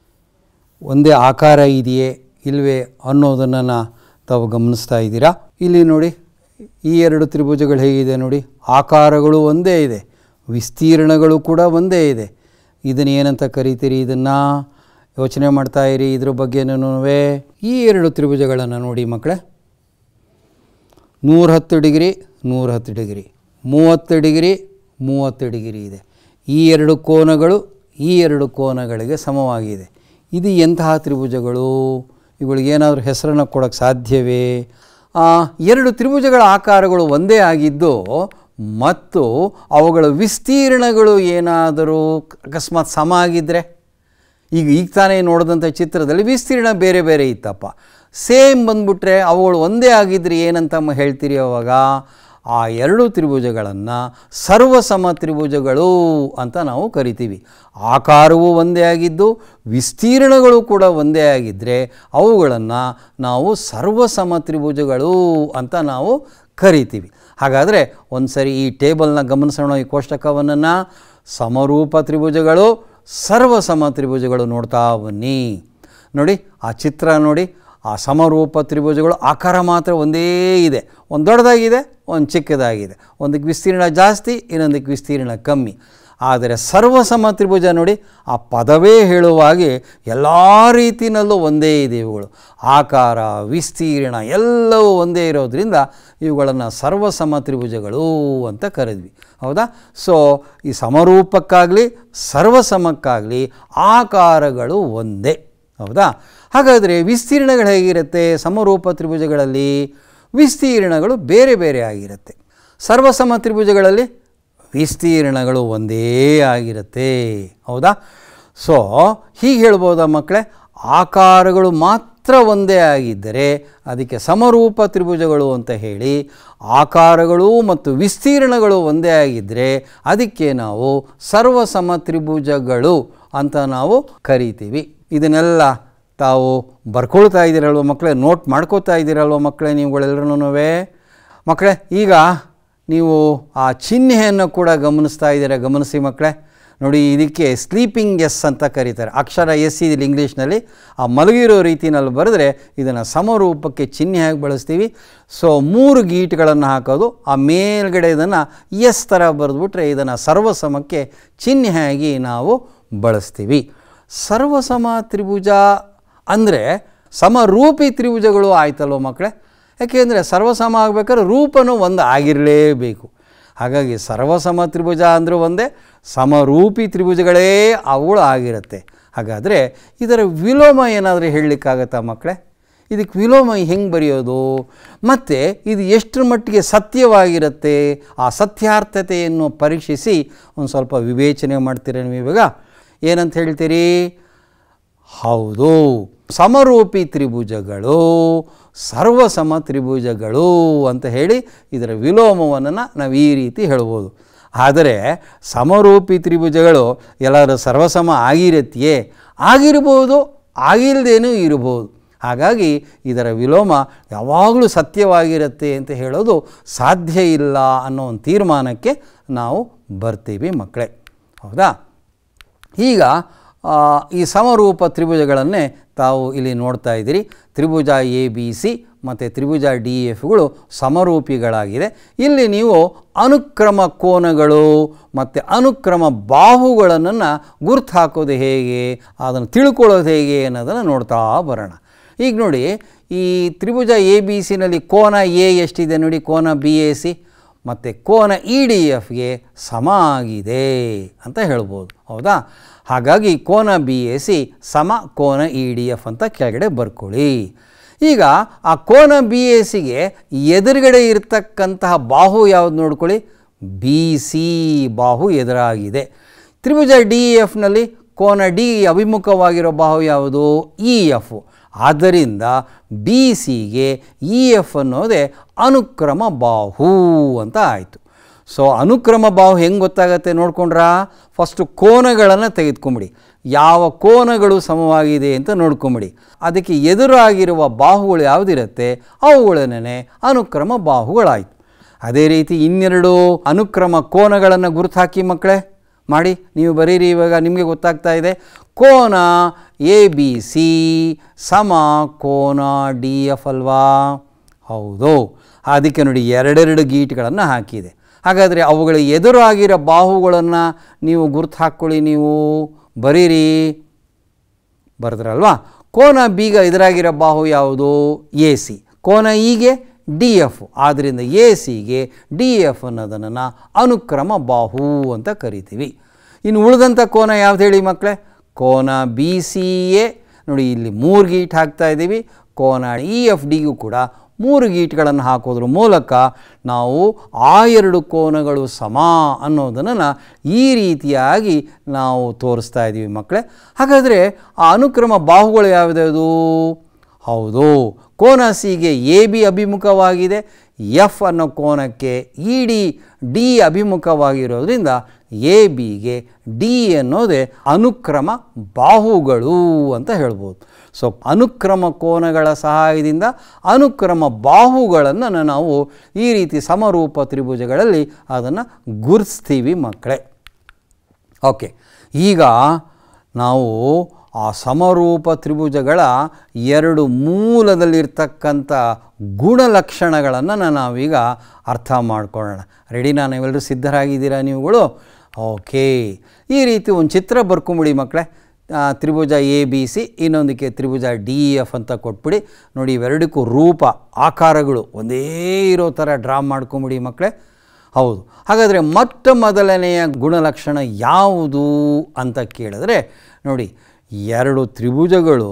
[SPEAKER 1] ಒಂದೇ ಆಕಾರ ಇದೆಯೇ ಇಲ್ವೇ ಅನ್ನೋದನ್ನು ನಾ- ತಾವು ಗಮನಿಸ್ತಾ ಇದ್ದೀರಾ ಇಲ್ಲಿ ನೋಡಿ ಈ ಎರಡು ತ್ರಿಭುಜಗಳು ಹೇಗಿದೆ ನೋಡಿ ಆಕಾರಗಳು ಒಂದೇ ಇದೆ ವಿಸ್ತೀರ್ಣಗಳು ಕೂಡ ಒಂದೇ ಇದೆ ಇದನ್ನು ಏನಂತ ಕರಿತೀರಿ ಇದನ್ನು ಯೋಚನೆ ಮಾಡ್ತಾ ಇರಿ ಇದ್ರ ಬಗ್ಗೆನೂ ಈ ಎರಡು ತ್ರಿಭುಜಗಳನ್ನು ನೋಡಿ ಮಕ್ಕಳೇ ನೂರ ಹತ್ತು ಡಿಗ್ರಿ ನೂರ ಹತ್ತು ಡಿಗ್ರಿ ಮೂವತ್ತು ಡಿಗ್ರಿ ಮೂವತ್ತು ಡಿಗ್ರಿ ಇದೆ ಈ ಎರಡು ಕೋನಗಳು ಈ ಎರಡು ಕೋನಗಳಿಗೆ ಸಮವಾಗಿದೆ ಇದು ಎಂತಹ ತ್ರಿಭುಜಗಳು ಇವುಗಳಿಗೆ ಏನಾದರೂ ಹೆಸರನ್ನು ಕೊಡೋಕ್ಕೆ ಸಾಧ್ಯವೇ ಆ, ಎರಡು ತ್ರಿಭುಜಗಳ ಆಕಾರಗಳು ಒಂದೇ ಆಗಿದ್ದು ಮತ್ತು ಅವುಗಳ ವಿಸ್ತೀರ್ಣಗಳು ಏನಾದರೂ ಅಕಸ್ಮಾತ್ ಸಮ ಆಗಿದ್ದರೆ ಈಗ ಈಗ ತಾನೇ ನೋಡಿದಂಥ ಚಿತ್ರದಲ್ಲಿ ವಿಸ್ತೀರ್ಣ ಬೇರೆ ಬೇರೆ ಇತ್ತಪ್ಪ ಸೇಮ್ ಬಂದ್ಬಿಟ್ರೆ ಅವುಗಳು ಒಂದೇ ಆಗಿದ್ರೆ ಏನಂತ ಮ- ಹೇಳ್ತೀರಿ ಅವಾಗ ಆ ಎರಡು ತ್ರಿಭುಜಗಳನ್ನು ಸರ್ವಸಮ ತ್ರಿಭುಜಗಳು ಅಂತ ನಾವು ಕರಿತೀವಿ ಆಕಾರವೂ ಒಂದೇ ಆಗಿದ್ದು ವಿಸ್ತೀರ್ಣಗಳು ಕೂಡ ಒಂದೇ ಆಗಿದ್ದರೆ ಅವುಗಳನ್ನು ನಾವು ಸರ್ವಸಮ ತ್ರಿಭುಜಗಳು ಅಂತ ನಾವು ಕರಿತೀವಿ ಹಾಗಾದರೆ ಒಂದು ಸರಿ ಈ ಟೇಬಲ್ನ ಗಮನಿಸೋಣ ಈ ಕೋಷ್ಟಕವನ್ನು ಸಮರೂಪ ತ್ರಿಭುಜಗಳು ಸರ್ವಸಮ ತ್ರಿಭುಜಗಳು ನೋಡ್ತಾ ಬನ್ನಿ ನೋಡಿ ಆ ಚಿತ್ರ ನೋಡಿ ಆ ಸಮರೂಪ ತ್ರಿಭುಜಗಳು ಆಕಾರ ಮಾತ್ರ ಒಂದೇ ಇದೆ ಒಂದು ದೊಡ್ಡದಾಗಿದೆ ಒಂದು ಚಿಕ್ಕದಾಗಿದೆ ಒಂದಕ್ಕೆ ವಿಸ್ತೀರ್ಣ ಜಾಸ್ತಿ ಇನ್ನೊಂದಕ್ಕೆ ವಿಸ್ತೀರ್ಣ ಕಮ್ಮಿ ಆದರೆ ಸರ್ವಸಮ ತ್ರಿಭುಜ ನೋಡಿ ಆ ಪದವೇ ಹೇಳುವಾಗೆ ಎಲ್ಲ ರೀತಿಯಲ್ಲೂ ಒಂದೇ ಇದೆ ಇವುಗಳು ಆಕಾರ ವಿಸ್ತೀರ್ಣ ಎಲ್ಲವೂ ಒಂದೇ ಇರೋದ್ರಿಂದ ಇವುಗಳನ್ನು ಸರ್ವಸಮ ತ್ರಿಭುಜಗಳು ಅಂತ ಕರೆದ್ವಿ ಹೌದಾ ಸೊ ಈ ಸಮರೂಪಕ್ಕಾಗಲಿ ಸರ್ವಸಮಕ್ಕಾಗಲಿ ಆಕಾರಗಳು ಒಂದೇ ಹೌದಾ ಹಾಗಾದರೆ ವಿಸ್ತೀರ್ಣಗಳು ಹೇಗಿರುತ್ತೆ ಸಮರೂಪ ತ್ರಿಭುಜಗಳಲ್ಲಿ ವಿಸ್ತೀರ್ಣಗಳು ಬೇರೆ ಬೇರೆ ಆಗಿರುತ್ತೆ ಸರ್ವಸಮ ತ್ರಿಭುಜಗಳಲ್ಲಿ ವಿಸ್ತೀರ್ಣಗಳು ಒಂದೇ ಆಗಿರುತ್ತೆ ಹೌದಾ ಸೊ ಹೀಗೆ ಹೇಳ್ಬೋದಾ ಮಕ್ಕಳೇ ಆಕಾರಗಳು ಮಾತ್ರ ಒಂದೇ ಆಗಿದ್ದರೆ ಅದಕ್ಕೆ ಸಮರೂಪ ತ್ರಿಭುಜಗಳು ಅಂತ ಹೇಳಿ ಆಕಾರಗಳು ಮತ್ತು ವಿಸ್ತೀರ್ಣಗಳು ಒಂದೇ ಆಗಿದ್ದರೆ ಅದಕ್ಕೆ ನಾವು ಸರ್ವಸಮ ತ್ರಿಭುಜಗಳು ಅಂತ ನಾವು ಕರಿತೀವಿ ಇದನ್ನೆಲ್ಲ ತಾವು ಬರ್ಕೊಳ್ತಾ ಇದ್ದೀರಲ್ವ ಮಕ್ಕಳೇ ನೋಟ್ ಮಾಡ್ಕೋತಾ ಇದ್ದೀರಲ್ವ ಮಕ್ಕಳೇ ನೀವುಗಳೆಲ್ಲರೂ ಮಕ್ಕಳೇ ಈಗ ನೀವು ಆ ಚಿಹ್ನೆಯನ್ನು ಕೂಡ ಗಮನಿಸ್ತಾ ಇದ್ದೀರಾ ಗಮನಿಸಿ ಮಕ್ಕಳೇ ನೋಡಿ ಇದಕ್ಕೆ ಸ್ಲೀಪಿಂಗ್ ಎಸ್ ಅಂತ ಕರೀತಾರೆ ಅಕ್ಷರ ಎಸ್ ಇದಿಲ್ಲ ಇಂಗ್ಲೀಷ್ನಲ್ಲಿ ಆ ಮಲಗಿರೋ ರೀತಿಯಲ್ಲಿ ಬರೆದ್ರೆ ಇದನ್ನು ಸಮರೂಪಕ್ಕೆ ಚಿಹ್ನೆಯಾಗಿ ಬಳಸ್ತೀವಿ ಸೊ ಮೂರು ಗೀಟ್ಗಳನ್ನು ಹಾಕೋದು ಆ ಮೇಲ್ಗಡೆ ಇದನ್ನು ಎಸ್ ಥರ ಬರೆದ್ಬಿಟ್ರೆ ಇದನ್ನು ಸರ್ವಸಮಕ್ಕೆ ಚಿಹ್ನೆಯಾಗಿ ನಾವು ಬಳಸ್ತೀವಿ ಸರ್ವಸಮ ತ್ರಿಭುಜ ಅಂದರೆ ಸಮರೂಪಿ ತ್ರಿಭುಜಗಳು ಆಯ್ತಲ್ವ ಮಕ್ಕಳೇ ಯಾಕೆಂದರೆ ಸರ್ವಸಮ ಆಗಬೇಕಾದ್ರೆ ರೂಪನೂ ಒಂದು ಆಗಿರಲೇಬೇಕು ಹಾಗಾಗಿ ಸರ್ವಸಮ ತ್ರಿಭುಜ ಅಂದರೂ ಒಂದೇ ಸಮರೂಪಿ ತ್ರಿಭುಜಗಳೇ ಅವುಗಳು ಆಗಿರುತ್ತೆ ಹಾಗಾದರೆ ಇದರ ವಿಲೋಮ ಏನಾದರೂ ಹೇಳಲಿಕ್ಕಾಗತ್ತಾ ಮಕ್ಕಳೇ ಇದಕ್ಕೆ ವಿಲೋಮ ಹೆಂಗೆ ಬರೆಯೋದು ಮತ್ತು ಇದು ಎಷ್ಟರ ಮಟ್ಟಿಗೆ ಸತ್ಯವಾಗಿರುತ್ತೆ ಆ ಸತ್ಯಾರ್ಥತೆಯನ್ನು ಪರೀಕ್ಷಿಸಿ ಒಂದು ಸ್ವಲ್ಪ ವಿವೇಚನೆ ಮಾಡ್ತೀರ ನೀವು ಇವಾಗ ಏನಂತ ಹೇಳ್ತೀರಿ ಹೌದು ಸಮರೂಪಿ ತ್ರಿಭುಜಗಳು ಸರ್ವಸಮ ತ್ರಿಭುಜಗಳು ಅಂತ ಹೇಳಿ ಇದರ ವಿಲೋಮವನ್ನು ನಾವು ಈ ರೀತಿ ಹೇಳ್ಬೋದು ಆದರೆ ಸಮರೂಪಿ ತ್ರಿಭುಜಗಳು ಎಲ್ಲರೂ ಸರ್ವಸಮ ಆಗಿರತ್ತೆಯೇ ಆಗಿರ್ಬೋದು ಆಗಿಲ್ಲದೇನೂ ಇರ್ಬೋದು ಹಾಗಾಗಿ ಇದರ ವಿಲೋಮ ಯಾವಾಗಲೂ ಸತ್ಯವಾಗಿರುತ್ತೆ ಅಂತ ಹೇಳೋದು ಸಾಧ್ಯ ಇಲ್ಲ ಅನ್ನೋ ಒಂದು ತೀರ್ಮಾನಕ್ಕೆ ನಾವು ಬರ್ತೀವಿ ಮಕ್ಕಳೇ ಹೌದಾ ಈಗ ಆ, ಈ ಸಮರೂಪ ತ್ರಿಭುಜಗಳನ್ನೇ ತಾವು ಇಲ್ಲಿ ನೋಡ್ತಾ ಇದ್ದೀರಿ ತ್ರಿಭುಜ ಎ ಬಿ ಸಿ ಮತ್ತು ತ್ರಿಭುಜ ಡಿ ಎಫ್ಗಳು ಸಮರೂಪಿಗಳಾಗಿದೆ ಇಲ್ಲಿ ನೀವು ಅನುಕ್ರಮ ಕೋನಗಳು ಮತ್ತು ಅನುಕ್ರಮ ಬಾಹುಗಳನ್ನು ಗುರ್ತು ಹಾಕೋದು ಹೇಗೆ ಅದನ್ನು ತಿಳ್ಕೊಳ್ಳೋದು ಹೇಗೆ ಅನ್ನೋದನ್ನು ನೋಡ್ತಾ ಬರೋಣ ಈಗ ನೋಡಿ ಈ ತ್ರಿಭುಜ ಎ ಬಿ ಸಿನಲ್ಲಿ ಕೋನ ಎ ಎಷ್ಟಿದೆ ನೋಡಿ ಕೋನ ಬಿ ಎ ಸಿ ಮತ್ತು ಕೋನ ಇ ಡಿ ಎಫ್ಗೆ ಸಮ ಆಗಿದೆ ಅಂತ ಹೇಳ್ಬೋದು ಹೌದಾ ಹಾಗಾಗಿ ಕೋನ ಬಿ ಎ ಸಿ ಸಮ ಕೋನ ಇ ಡಿ ಎಫ್ ಅಂತ ಕೆಳಗಡೆ ಬರ್ಕೊಳ್ಳಿ ಈಗ ಆ ಕೋನ ಬಿ ಎ ಸಿಗೆ ಎದುರುಗಡೆ ಇರತಕ್ಕಂತಹ ಬಾಹು ಯಾವುದು ನೋಡ್ಕೊಳ್ಳಿ ಬಿ ಸಿ ಬಾಹು ಎದುರಾಗಿದೆ ತ್ರಿಭುಜ ಡಿ ಎಫ್ನಲ್ಲಿ ಕೋನ ಡಿ ಅಭಿಮುಖವಾಗಿರೋ ಬಾಹು ಯಾವುದು ಇ ಎಫ್ ಆದ್ದರಿಂದ ಬಿ ಸಿಗೆ ಇ ಎಫ್ ಅನ್ನೋದೇ ಅನುಕ್ರಮ ಬಾಹು ಅಂತ ಆಯಿತು ಸೊ ಅನುಕ್ರಮ ಬಾಹು ಹೆಂಗೆ ಗೊತ್ತಾಗತ್ತೆ ನೋಡ್ಕೊಂಡ್ರಾ ಫಸ್ಟು ಕೋನಗಳನ್ನು ತೆಗೆದುಕೊಂಬಿಡಿ ಯಾವ ಕೋನಗಳು ಸಮವಾಗಿದೆ ಅಂತ ನೋಡ್ಕೊಂಬಿಡಿ ಅದಕ್ಕೆ ಎದುರಾಗಿರುವ ಬಾಹುಗಳು ಯಾವುದಿರುತ್ತೆ ಅವುಗಳನ್ನೇ ಅನುಕ್ರಮ ಬಾಹುಗಳಾಯಿತು ಅದೇ ರೀತಿ ಇನ್ನೆರಡು ಅನುಕ್ರಮ ಕೋನಗಳನ್ನು ಗುರುತು ಹಾಕಿ ಮಕ್ಕಳೇ ಮಾಡಿ ನೀವು ಬರೀರಿ ಇವಾಗ ನಿಮಗೆ ಗೊತ್ತಾಗ್ತಾ ಇದೆ ಕೋನ ಎ ಬಿ ಸಿ ಸಮ ಕೋನ ಡಿ ಎಫ್ ಅಲ್ವಾ ಹೌದು ಅದಕ್ಕೆ ನೋಡಿ ಎರಡೆರಡು ಗೀಟ್ಗಳನ್ನು ಹಾಕಿದೆ ಹಾಗಾದರೆ ಅವುಗಳ ಎದುರಾಗಿರೋ ಬಾಹುಗಳನ್ನು ನೀವು ಗುರುತು ಹಾಕ್ಕೊಳ್ಳಿ ನೀವು ಬರೀರಿ ಬರೆದ್ರಲ್ವಾ ಕೋನ ಬೀಗ ಎದುರಾಗಿರೋ ಬಾಹು ಯಾವುದು ಎ ಸಿ ಕೋನ ಇಗೆ ಡಿ ಎಫ್ ಆದ್ದರಿಂದ ಎ ಸಿಗೆ ಡಿ ಎಫ್ ಅನ್ನೋದನ್ನು ಅನುಕ್ರಮ ಬಾಹು ಅಂತ ಕರಿತೀವಿ ಇನ್ನು ಉಳಿದಂಥ ಕೋನ ಯಾವ್ದು ಹೇಳಿ ಮಕ್ಕಳೇ ಕೋನ ಬಿ ಸಿ ಎ ನೋಡಿ ಇಲ್ಲಿ ಮೂರು ಗೀಟ್ ಹಾಕ್ತಾ ಇದ್ದೀವಿ ಕೋನ ಇ ಎಫ್ ಡಿಗೂ ಕೂಡ ಮೂರು ಗೀಟ್ಗಳನ್ನು ಹಾಕೋದ್ರ ಮೂಲಕ ನಾವು ಆ ಎರಡು ಕೋನಗಳು ಸಮ ಅನ್ನೋದನ್ನು ಈ ರೀತಿಯಾಗಿ ನಾವು ತೋರಿಸ್ತಾ ಇದ್ದೀವಿ ಮಕ್ಕಳೇ ಹಾಗಾದರೆ ಆ ಅನುಕ್ರಮ ಬಾಹುಗಳು ಯಾವುದ್ಯಾವುದು ಹೌದು ಕೋನ ಸಿಗೆ ಎ ಬಿ ಅಭಿಮುಖವಾಗಿದೆ ಎಫ್ ಅನ್ನೋ ಕೋನಕ್ಕೆ ಇ ಡಿ ಡಿ ಅಭಿಮುಖವಾಗಿರೋದ್ರಿಂದ ಎ ಬಿಗೆ ಡಿ ಅನ್ನೋದೇ ಅನುಕ್ರಮ ಬಾಹುಗಳು ಅಂತ ಹೇಳ್ಬೋದು ಸೊ ಅನುಕ್ರಮ ಕೋನಗಳ ಸಹಾಯದಿಂದ ಅನುಕ್ರಮ ಬಾಹುಗಳನ್ನು ನಾವು ಈ ರೀತಿ ಸಮರೂಪ ತ್ರಿಭುಜಗಳಲ್ಲಿ ಅದನ್ನು ಗುರುತಿಸ್ತೀವಿ ಮಕ್ಕಳೇ ಓಕೆ ಈಗ ನಾವು ಆ ಸಮರೂಪ ತ್ರಿಭುಜಗಳ ಎರಡು ಮೂಲದಲ್ಲಿರ್ತಕ್ಕಂಥ ಗುಣಲಕ್ಷಣಗಳನ್ನು ನಾವೀಗ ಅರ್ಥ ಮಾಡ್ಕೊಳ್ಳೋಣ ರೆಡಿನಾ ನೀವೆಲ್ಲರೂ ಸಿದ್ಧರಾಗಿದ್ದೀರಾ ನೀವುಗಳು ಓಕೆ ಈ ರೀತಿ ಒಂದು ಚಿತ್ರ ಬರ್ಕೊಂಬಿಡಿ ಮಕ್ಕಳೇ ಆ, ತ್ರಿಭುಜ ಎ ಬಿ ಸಿ ಇನ್ನೊಂದಕ್ಕೆ ತ್ರಿಭುಜ ಡಿ ಎಫ್ ಅಂತ ಕೊಟ್ಬಿಡಿ ನೋಡಿ ಇವೆರಡಕ್ಕೂ ರೂಪ ಆಕಾರಗಳು ಒಂದೇ ಇರೋ ಥರ ಡ್ರಾ ಮಾಡ್ಕೊಂಬಿಡಿ ಮಕ್ಕಳೇ ಹೌದು ಹಾಗಾದರೆ ಮೊಟ್ಟ ಮೊದಲನೆಯ ಗುಣಲಕ್ಷಣ ಯಾವುದು ಅಂತ ಕೇಳಿದ್ರೆ ನೋಡಿ ಎರಡು ತ್ರಿಭುಜಗಳು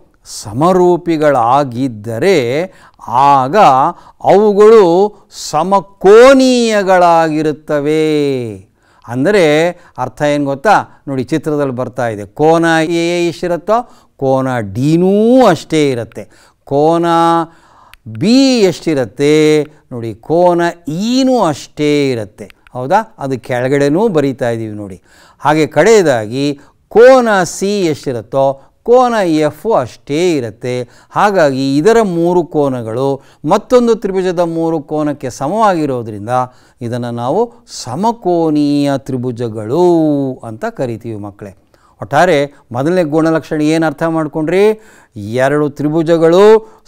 [SPEAKER 1] ಸಮರೂಪಿಗಳಾಗಿದ್ದರೆ ಆಗ ಅವುಗಳು ಸಮಕೋನೀಯಗಳಾಗಿರುತ್ತವೆ ಅಂದರೆ ಅರ್ಥ ಏನು ಗೊತ್ತಾ ನೋಡಿ ಚಿತ್ರದಲ್ಲಿ ಬರ್ತಾ ಇದೆ ಕೋನ ಎ ಎಷ್ಟಿರುತ್ತೋ ಕೋನ ಡಿನೂ ಅಷ್ಟೇ ಇರುತ್ತೆ ಕೋನ ಬಿ ಎಷ್ಟಿರುತ್ತೆ ನೋಡಿ ಕೋನ ಈನೂ ಅಷ್ಟೇ ಇರುತ್ತೆ ಹೌದಾ ಅದು ಕೆಳಗಡೆನೂ ಬರೀತಾ ಇದ್ದೀವಿ ನೋಡಿ ಹಾಗೆ ಕಡೆಯದಾಗಿ ಕೋನ ಸಿ ಎಷ್ಟಿರುತ್ತೋ ಕೋನ ಎಫ್ ಅಷ್ಟೇ ಇರುತ್ತೆ ಹಾಗಾಗಿ ಇದರ ಮೂರು ಕೋನಗಳು ಮತ್ತೊಂದು ತ್ರಿಭುಜದ ಮೂರು ಕೋನಕ್ಕೆ ಸಮವಾಗಿರೋದ್ರಿಂದ ಇದನ್ನು ನಾವು ಸಮಕೋನೀಯ ತ್ರಿಭುಜಗಳು ಅಂತ ಕರಿತೀವಿ ಮಕ್ಕಳೇ ಒಟ್ಟಾರೆ ಮೊದಲನೇ ಗುಣಲಕ್ಷಣ ಏನು ಅರ್ಥ ಮಾಡ್ಕೊಂಡ್ರಿ ಎರಡು ತ್ರಿಭುಜಗಳು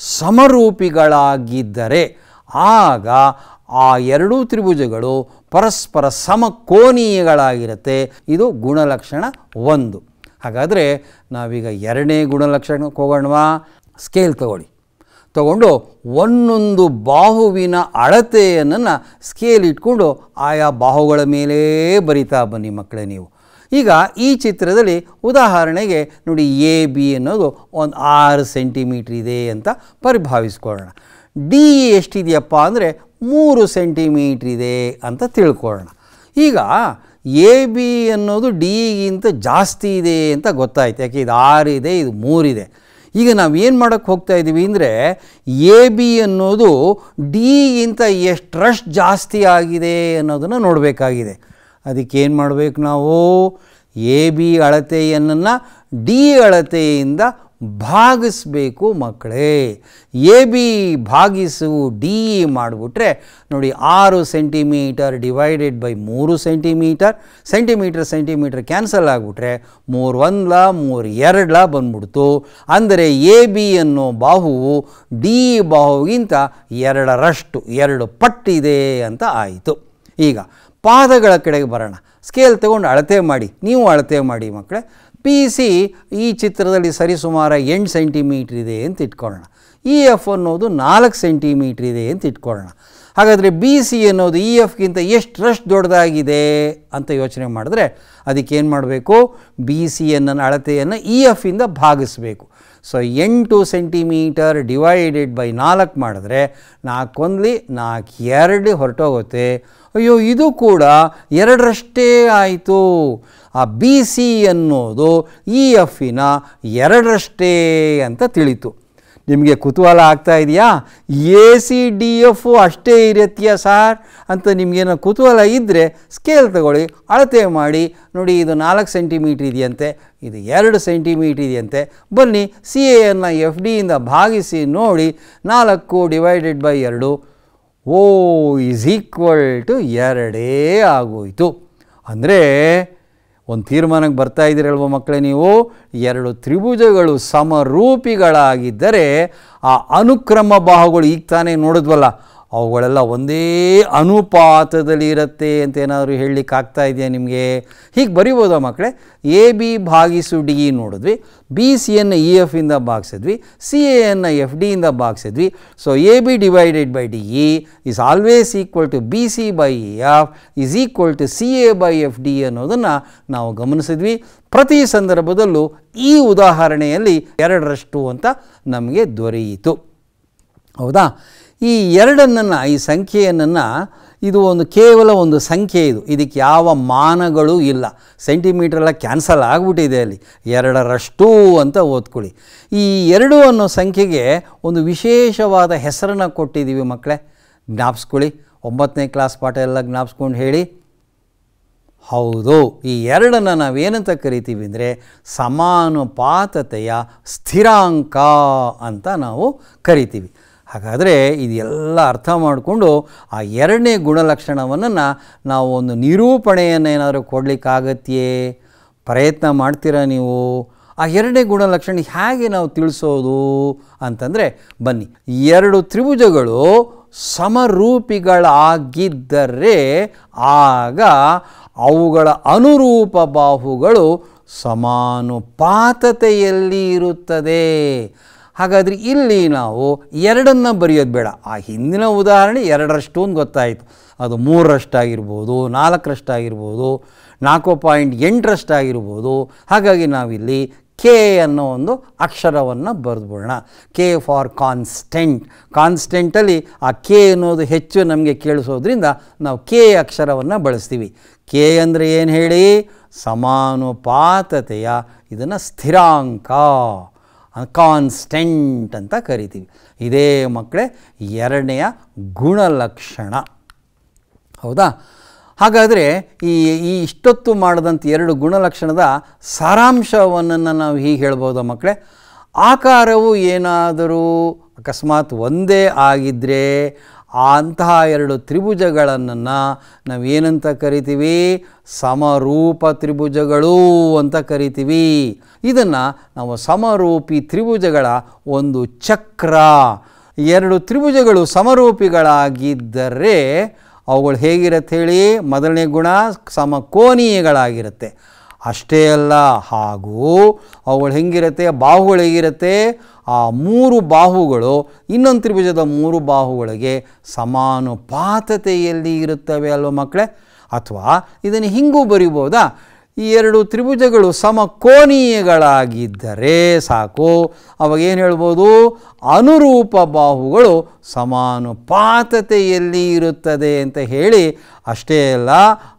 [SPEAKER 1] ಸಮರೂಪಿಗಳಾಗಿದ್ದರೆ ಆಗ ಆ ಎರಡೂ ತ್ರಿಭುಜಗಳು ಪರಸ್ಪರ ಸಮಕೋನೀಯಗಳಾಗಿರುತ್ತೆ ಇದು ಗುಣಲಕ್ಷಣ ಒಂದು ಹಾಗಾದರೆ ನಾವೀಗ ಎರಡನೇ ಗುಣಲಕ್ಷಣಕ್ಕೆ ಹೋಗೋಣವಾ ಸ್ಕೇಲ್ ತಗೊಳ್ಳಿ ತಗೊಂಡು ಒಂದೊಂದು ಬಾಹುವಿನ ಅಳತೆಯನ್ನು ಸ್ಕೇಲ್ ಇಟ್ಕೊಂಡು ಆಯಾ ಬಾಹುಗಳ ಮೇಲೇ ಬರಿತಾ ಬನ್ನಿ ಮಕ್ಕಳೇ ನೀವು ಈಗ ಈ ಚಿತ್ರದಲ್ಲಿ ಉದಾಹರಣೆಗೆ ನೋಡಿ ಎ ಬಿ ಅನ್ನೋದು ಒಂದು ಆರು ಸೆಂಟಿಮೀಟ್ರ್ ಇದೆ ಅಂತ ಪರಿಭಾವಿಸ್ಕೊಳ್ಳೋಣ ಡಿ ಎಷ್ಟಿದೆಯಪ್ಪ ಅಂದರೆ ಮೂರು ಸೆಂಟಿಮೀಟ್ರ್ ಇದೆ ಅಂತ ತಿಳ್ಕೊಳ್ಳೋಣ ಈಗ ಎ ಬಿ ಅನ್ನೋದು ಡಿಗಿಂತ ಜಾಸ್ತಿ ಇದೆ ಅಂತ ಗೊತ್ತಾಯ್ತು ಯಾಕೆ ಇದು ಆರು ಇದೆ ಇದು ಮೂರಿದೆ ಈಗ ನಾವು ಏನು ಮಾಡೋಕ್ಕೆ ಹೋಗ್ತಾ ಇದ್ದೀವಿ ಅಂದರೆ ಎ ಬಿ ಅನ್ನೋದು ಡಿಗಿಂತ ಎಷ್ಟರಷ್ಟು ಜಾಸ್ತಿ ಆಗಿದೆ ಅನ್ನೋದನ್ನು ನೋಡಬೇಕಾಗಿದೆ ಅದಕ್ಕೆ ಏನು ಮಾಡಬೇಕು ನಾವು ಎ ಬಿ ಅಳತೆಯನ್ನು ಡಿ ಅಳತೆಯಿಂದ ಭಾಗಿಸ್ಬೇಕು ಮಕ್ಕಳೇ ಎ ಬಿ ಭಾಗಿಸು ಡಿ ಮಾಡಿಬಿಟ್ರೆ ನೋಡಿ ಆರು ಸೆಂಟಿಮೀಟರ್ ಡಿವೈಡೆಡ್ ಬೈ ಮೂರು ಸೆಂಟಿಮೀಟರ್ ಸೆಂಟಿಮೀಟರ್ ಸೆಂಟಿಮೀಟರ್ ಕ್ಯಾನ್ಸಲ್ ಆಗಿಬಿಟ್ರೆ ಮೂರು ಒಂದ್ಲ ಮೂರು ಎರಡ್ಲ ಬಂದ್ಬಿಡ್ತು ಅಂದರೆ ಎ ಬಿ ಅನ್ನೋ ಬಾಹುವು ಡಿ ಬಾಹುಗಿಂತ ಎರಡರಷ್ಟು ಎರಡು ಪಟ್ಟಿದೆ ಅಂತ ಆಯಿತು ಈಗ ಪಾದಗಳ ಕಡೆಗೆ ಬರೋಣ ಸ್ಕೇಲ್ ತಗೊಂಡು ಅಳತೆ ಮಾಡಿ ನೀವು ಅಳತೆ ಮಾಡಿ ಮಕ್ಕಳೇ ಪಿ ಸಿ ಈ ಚಿತ್ರದಲ್ಲಿ ಸರಿಸುಮಾರು ಎಂಟು ಸೆಂಟಿಮೀಟ್ರ್ ಇದೆ ಅಂತ ಇಟ್ಕೊಳ್ಳೋಣ ಇ ಎಫ್ ಅನ್ನೋದು ನಾಲ್ಕು ಸೆಂಟಿಮೀಟ್ರ್ ಇದೆ ಅಂತ ಇಟ್ಕೊಳ್ಳೋಣ ಹಾಗಾದರೆ ಬಿ ಸಿ ಅನ್ನೋದು ಇ ಎಫ್ಗಿಂತ ಎಷ್ಟರಷ್ಟು ದೊಡ್ಡದಾಗಿದೆ ಅಂತ ಯೋಚನೆ ಮಾಡಿದ್ರೆ ಅದಕ್ಕೇನು ಮಾಡಬೇಕು ಬಿ ಸಿ ಅನ್ನೋ ಅಳತೆಯನ್ನು ಇ ಎಫಿಂದ ಭಾಗಿಸಬೇಕು ಸೊ ಎಂಟು ಸೆಂಟಿಮೀಟರ್ ಡಿವೈಡೆಡ್ ಬೈ ನಾಲ್ಕು ಮಾಡಿದ್ರೆ ನಾಲ್ಕೊಂದ್ಲಿ ನಾಲ್ಕು ಎರಡು ಹೊರಟೋಗುತ್ತೆ ಅಯ್ಯೋ ಇದು ಕೂಡ ಎರಡರಷ್ಟೇ ಆಯಿತು ಆ ಬಿ ಸಿ ಅನ್ನೋದು ಇ ಎಫಿನ ಎರಡರಷ್ಟೇ ಅಂತ ತಿಳಿತು ನಿಮಗೆ ಕುತೂಹಲ ಆಗ್ತಾ ಇದೆಯಾ ಎ ಸಿ ಡಿ ಎಫು ಅಷ್ಟೇ ಇರತ್ತೀಯ ಸಾರ್ ಅಂತ ನಿಮಗೇನೋ ಕುತೂಹಲ ಇದ್ದರೆ ಸ್ಕೇಲ್ ತಗೊಳ್ಳಿ ಅಳತೆ ಮಾಡಿ ನೋಡಿ ಇದು ನಾಲ್ಕು ಸೆಂಟಿಮೀಟ್ರ್ ಇದೆಯಂತೆ ಇದು ಎರಡು ಸೆಂಟಿಮೀಟ್ರ್ ಇದೆಯಂತೆ ಬನ್ನಿ ಸಿ ಎಯನ್ನು ಎಫ್ ಡಿಯಿಂದ ಭಾಗಿಸಿ ನೋಡಿ ನಾಲ್ಕು ಡಿವೈಡೆಡ್ ಬೈ ಎರಡು ಓ ಈಸ್ ಈಕ್ವಲ್ ಟು ಎರಡೇ ಆಗೋಯಿತು ಅಂದರೆ ಒಂದು ತೀರ್ಮಾನಕ್ಕೆ ಬರ್ತಾ ಇದ್ದೀರಲ್ವ ಮಕ್ಕಳೇ ನೀವು ಎರಡು ತ್ರಿಭುಜಗಳು ಸಮರೂಪಿಗಳಾಗಿದ್ದರೆ ಆ ಅನುಕ್ರಮ ಬಾಹುಗಳು ಈಗ ತಾನೇ ನೋಡಿದ್ವಲ್ಲ ಅವುಗಳೆಲ್ಲ ಒಂದೇ ಅನುಪಾತದಲ್ಲಿ ಇರುತ್ತೆ ಅಂತ ಏನಾದರೂ ಹೇಳಲಿಕ್ಕೆ ಆಗ್ತಾ ಇದೆಯಾ ನಿಮಗೆ ಹೀಗೆ ಬರಿಬೋದಾ ಮಕ್ಕಳೇ ಎ ಬಿ ಭಾಗಿಸು ಡಿ ನೋಡಿದ್ವಿ ಬಿ ಸಿಯನ್ನು ಇ ಎಫಿಂದ ಭಾಗಿಸಿದ್ವಿ ಸಿ ಎಯನ್ನು ಎಫ್ ಡಿಯಿಂದ ಭಾಗಿಸಿದ್ವಿ so A B divided by D E is always equal to B C by F is equal to C A by F D ಅನ್ನೋದನ್ನು ನಾವು ಗಮನಿಸಿದ್ವಿ ಪ್ರತಿ ಸಂದರ್ಭದಲ್ಲೂ ಈ ಉದಾಹರಣೆಯಲ್ಲಿ ಎರಡರಷ್ಟು ಅಂತ ನಮಗೆ ದೊರೆಯಿತು ಹೌದಾ ಈ ಎರಡನ್ನು ಈ ಸಂಖ್ಯೆಯನ್ನು ಇದು ಒಂದು ಕೇವಲ ಒಂದು ಸಂಖ್ಯೆ ಇದು ಇದಕ್ಕೆ ಯಾವ ಮಾನಗಳು ಇಲ್ಲ ಸೆಂಟಿಮೀಟ್ರೆಲ್ಲ ಕ್ಯಾನ್ಸಲ್ ಆಗಿಬಿಟ್ಟಿದೆ ಅಲ್ಲಿ ಎರಡರಷ್ಟು ಅಂತ ಓದ್ಕೊಳ್ಳಿ ಈ ಎರಡು ಅನ್ನೋ ಸಂಖ್ಯೆಗೆ ಒಂದು ವಿಶೇಷವಾದ ಹೆಸರನ್ನು ಕೊಟ್ಟಿದ್ದೀವಿ ಮಕ್ಕಳೇ ಜ್ಞಾಪಿಸ್ಕೊಳ್ಳಿ ಒಂಬತ್ತನೇ ಕ್ಲಾಸ್ ಪಾಠ ಎಲ್ಲ ಜ್ಞಾಪಿಸ್ಕೊಂಡು ಹೇಳಿ ಹೌದು ಈ ಎರಡನ್ನು ನಾವೇನಂತ ಕರಿತೀವಿ ಅಂದರೆ ಸಮಾನುಪಾತತೆಯ ಸ್ಥಿರಾಂಕ ಅಂತ ನಾವು ಕರಿತೀವಿ ಹಾಗಾದರೆ ಇದೆಲ್ಲ ಅರ್ಥ ಮಾಡಿಕೊಂಡು ಆ ಎರಡನೇ ಗುಣಲಕ್ಷಣವನ್ನು ನಾವು ಒಂದು ನಿರೂಪಣೆಯನ್ನು ಏನಾದರೂ ಕೊಡಲಿಕ್ಕಾಗತ್ತೆಯೇ ಪ್ರಯತ್ನ ಮಾಡ್ತೀರಾ ನೀವು ಆ ಎರಡನೇ ಗುಣಲಕ್ಷಣ ಹೇಗೆ ನಾವು ತಿಳಿಸೋದು ಅಂತಂದರೆ ಬನ್ನಿ ಎರಡು ತ್ರಿಭುಜಗಳು ಸಮರೂಪಿಗಳಾಗಿದ್ದರೆ ಆಗ ಅವುಗಳ ಅನುರೂಪ ಬಾಹುಗಳು ಸಮಾನುಪಾತತೆಯಲ್ಲಿ ಇರುತ್ತದೆ ಹಾಗಾದರೆ ಇಲ್ಲಿ ನಾವು ಎರಡನ್ನು ಬರೆಯೋದು ಬೇಡ ಆ ಹಿಂದಿನ ಉದಾಹರಣೆ ಎರಡರಷ್ಟು ಅಂತ ಗೊತ್ತಾಯಿತು ಅದು ಮೂರರಷ್ಟಾಗಿರ್ಬೋದು ನಾಲ್ಕರಷ್ಟಾಗಿರ್ಬೋದು ನಾಲ್ಕು ಪಾಯಿಂಟ್ ಎಂಟರಷ್ಟಾಗಿರ್ಬೋದು ಹಾಗಾಗಿ ನಾವಿಲ್ಲಿ ಕೆ ಅನ್ನೋ ಒಂದು ಅಕ್ಷರವನ್ನು ಬರೆದ್ಬಿಡೋಣ ಕೆ ಫಾರ್ ಕಾನ್ಸ್ಟೆಂಟ್ ಕಾನ್ಸ್ಟೆಂಟಲ್ಲಿ ಆ ಕೆ ಅನ್ನೋದು ಹೆಚ್ಚು ನಮಗೆ ಕೇಳಿಸೋದ್ರಿಂದ ನಾವು ಕೆ ಅಕ್ಷರವನ್ನು ಬಳಸ್ತೀವಿ ಕೆ ಅಂದರೆ ಏನು ಹೇಳಿ ಸಮಾನುಪಾತತೆಯ ಇದನ್ನು ಸ್ಥಿರಾಂಕ ಕಾನ್ಸ್ಟೆಂಟ್ ಅಂತ ಕರಿತೀವಿ ಇದೇ ಮಕ್ಕಳೇ ಎರಡನೆಯ ಗುಣಲಕ್ಷಣ ಹೌದಾ ಹಾಗಾದರೆ ಈ ಈ ಇಷ್ಟೊತ್ತು ಮಾಡಿದಂಥ ಎರಡು ಗುಣಲಕ್ಷಣದ ಸಾರಾಂಶವನ್ನು ನಾವು ಹೀಗೆ ಹೇಳ್ಬೋದಾ ಮಕ್ಕಳೇ ಆಕಾರವು ಏನಾದರೂ ಅಕಸ್ಮಾತ್ ಒಂದೇ ಆಗಿದ್ದರೆ ಅಂತಹ ಎರಡು ತ್ರಿಭುಜಗಳನ್ನು ನಾವು ಏನಂತ ಕರಿತೀವಿ ಸಮರೂಪ ತ್ರಿಭುಜಗಳು ಅಂತ ಕರಿತೀವಿ ಇದನ್ನು ನಾವು ಸಮರೂಪಿ ತ್ರಿಭುಜಗಳ ಒಂದು ಚಕ್ರ ಎರಡು ತ್ರಿಭುಜಗಳು ಸಮರೂಪಿಗಳಾಗಿದ್ದರೆ ಅವುಗಳು ಹೇಗಿರುತ್ತೆ ಹೇಳಿ ಮೊದಲನೇ ಗುಣ ಸಮಕೋನೀಯಗಳಾಗಿರುತ್ತೆ ಅಷ್ಟೇ ಅಲ್ಲ ಹಾಗೂ ಅವುಗಳು ಹೆಂಗಿರುತ್ತೆ ಬಾಹುಗಳು ಹೇಗಿರುತ್ತೆ ಆ ಮೂರು ಬಾಹುಗಳು ಇನ್ನೊಂದು ತ್ರಿಭುಜದ ಮೂರು ಬಾಹುಗಳಿಗೆ ಸಮಾನುಪಾತತೆಯಲ್ಲಿ ಇರುತ್ತವೆ ಅಲ್ವ ಮಕ್ಕಳೇ ಅಥವಾ ಇದನ್ನು ಹಿಂಗೂ ಬರಿಬೋದಾ ಈ ಎರಡು ತ್ರಿಭುಜಗಳು ಸಮಕೋನೀಯಗಳಾಗಿದ್ದರೆ ಸಾಕು ಅವಾಗ ಏನು ಹೇಳ್ಬೋದು ಅನುರೂಪ ಬಾಹುಗಳು ಸಮಾನುಪಾತತೆಯಲ್ಲಿ ಇರುತ್ತದೆ ಅಂತ ಹೇಳಿ ಅಷ್ಟೇ ಅಲ್ಲ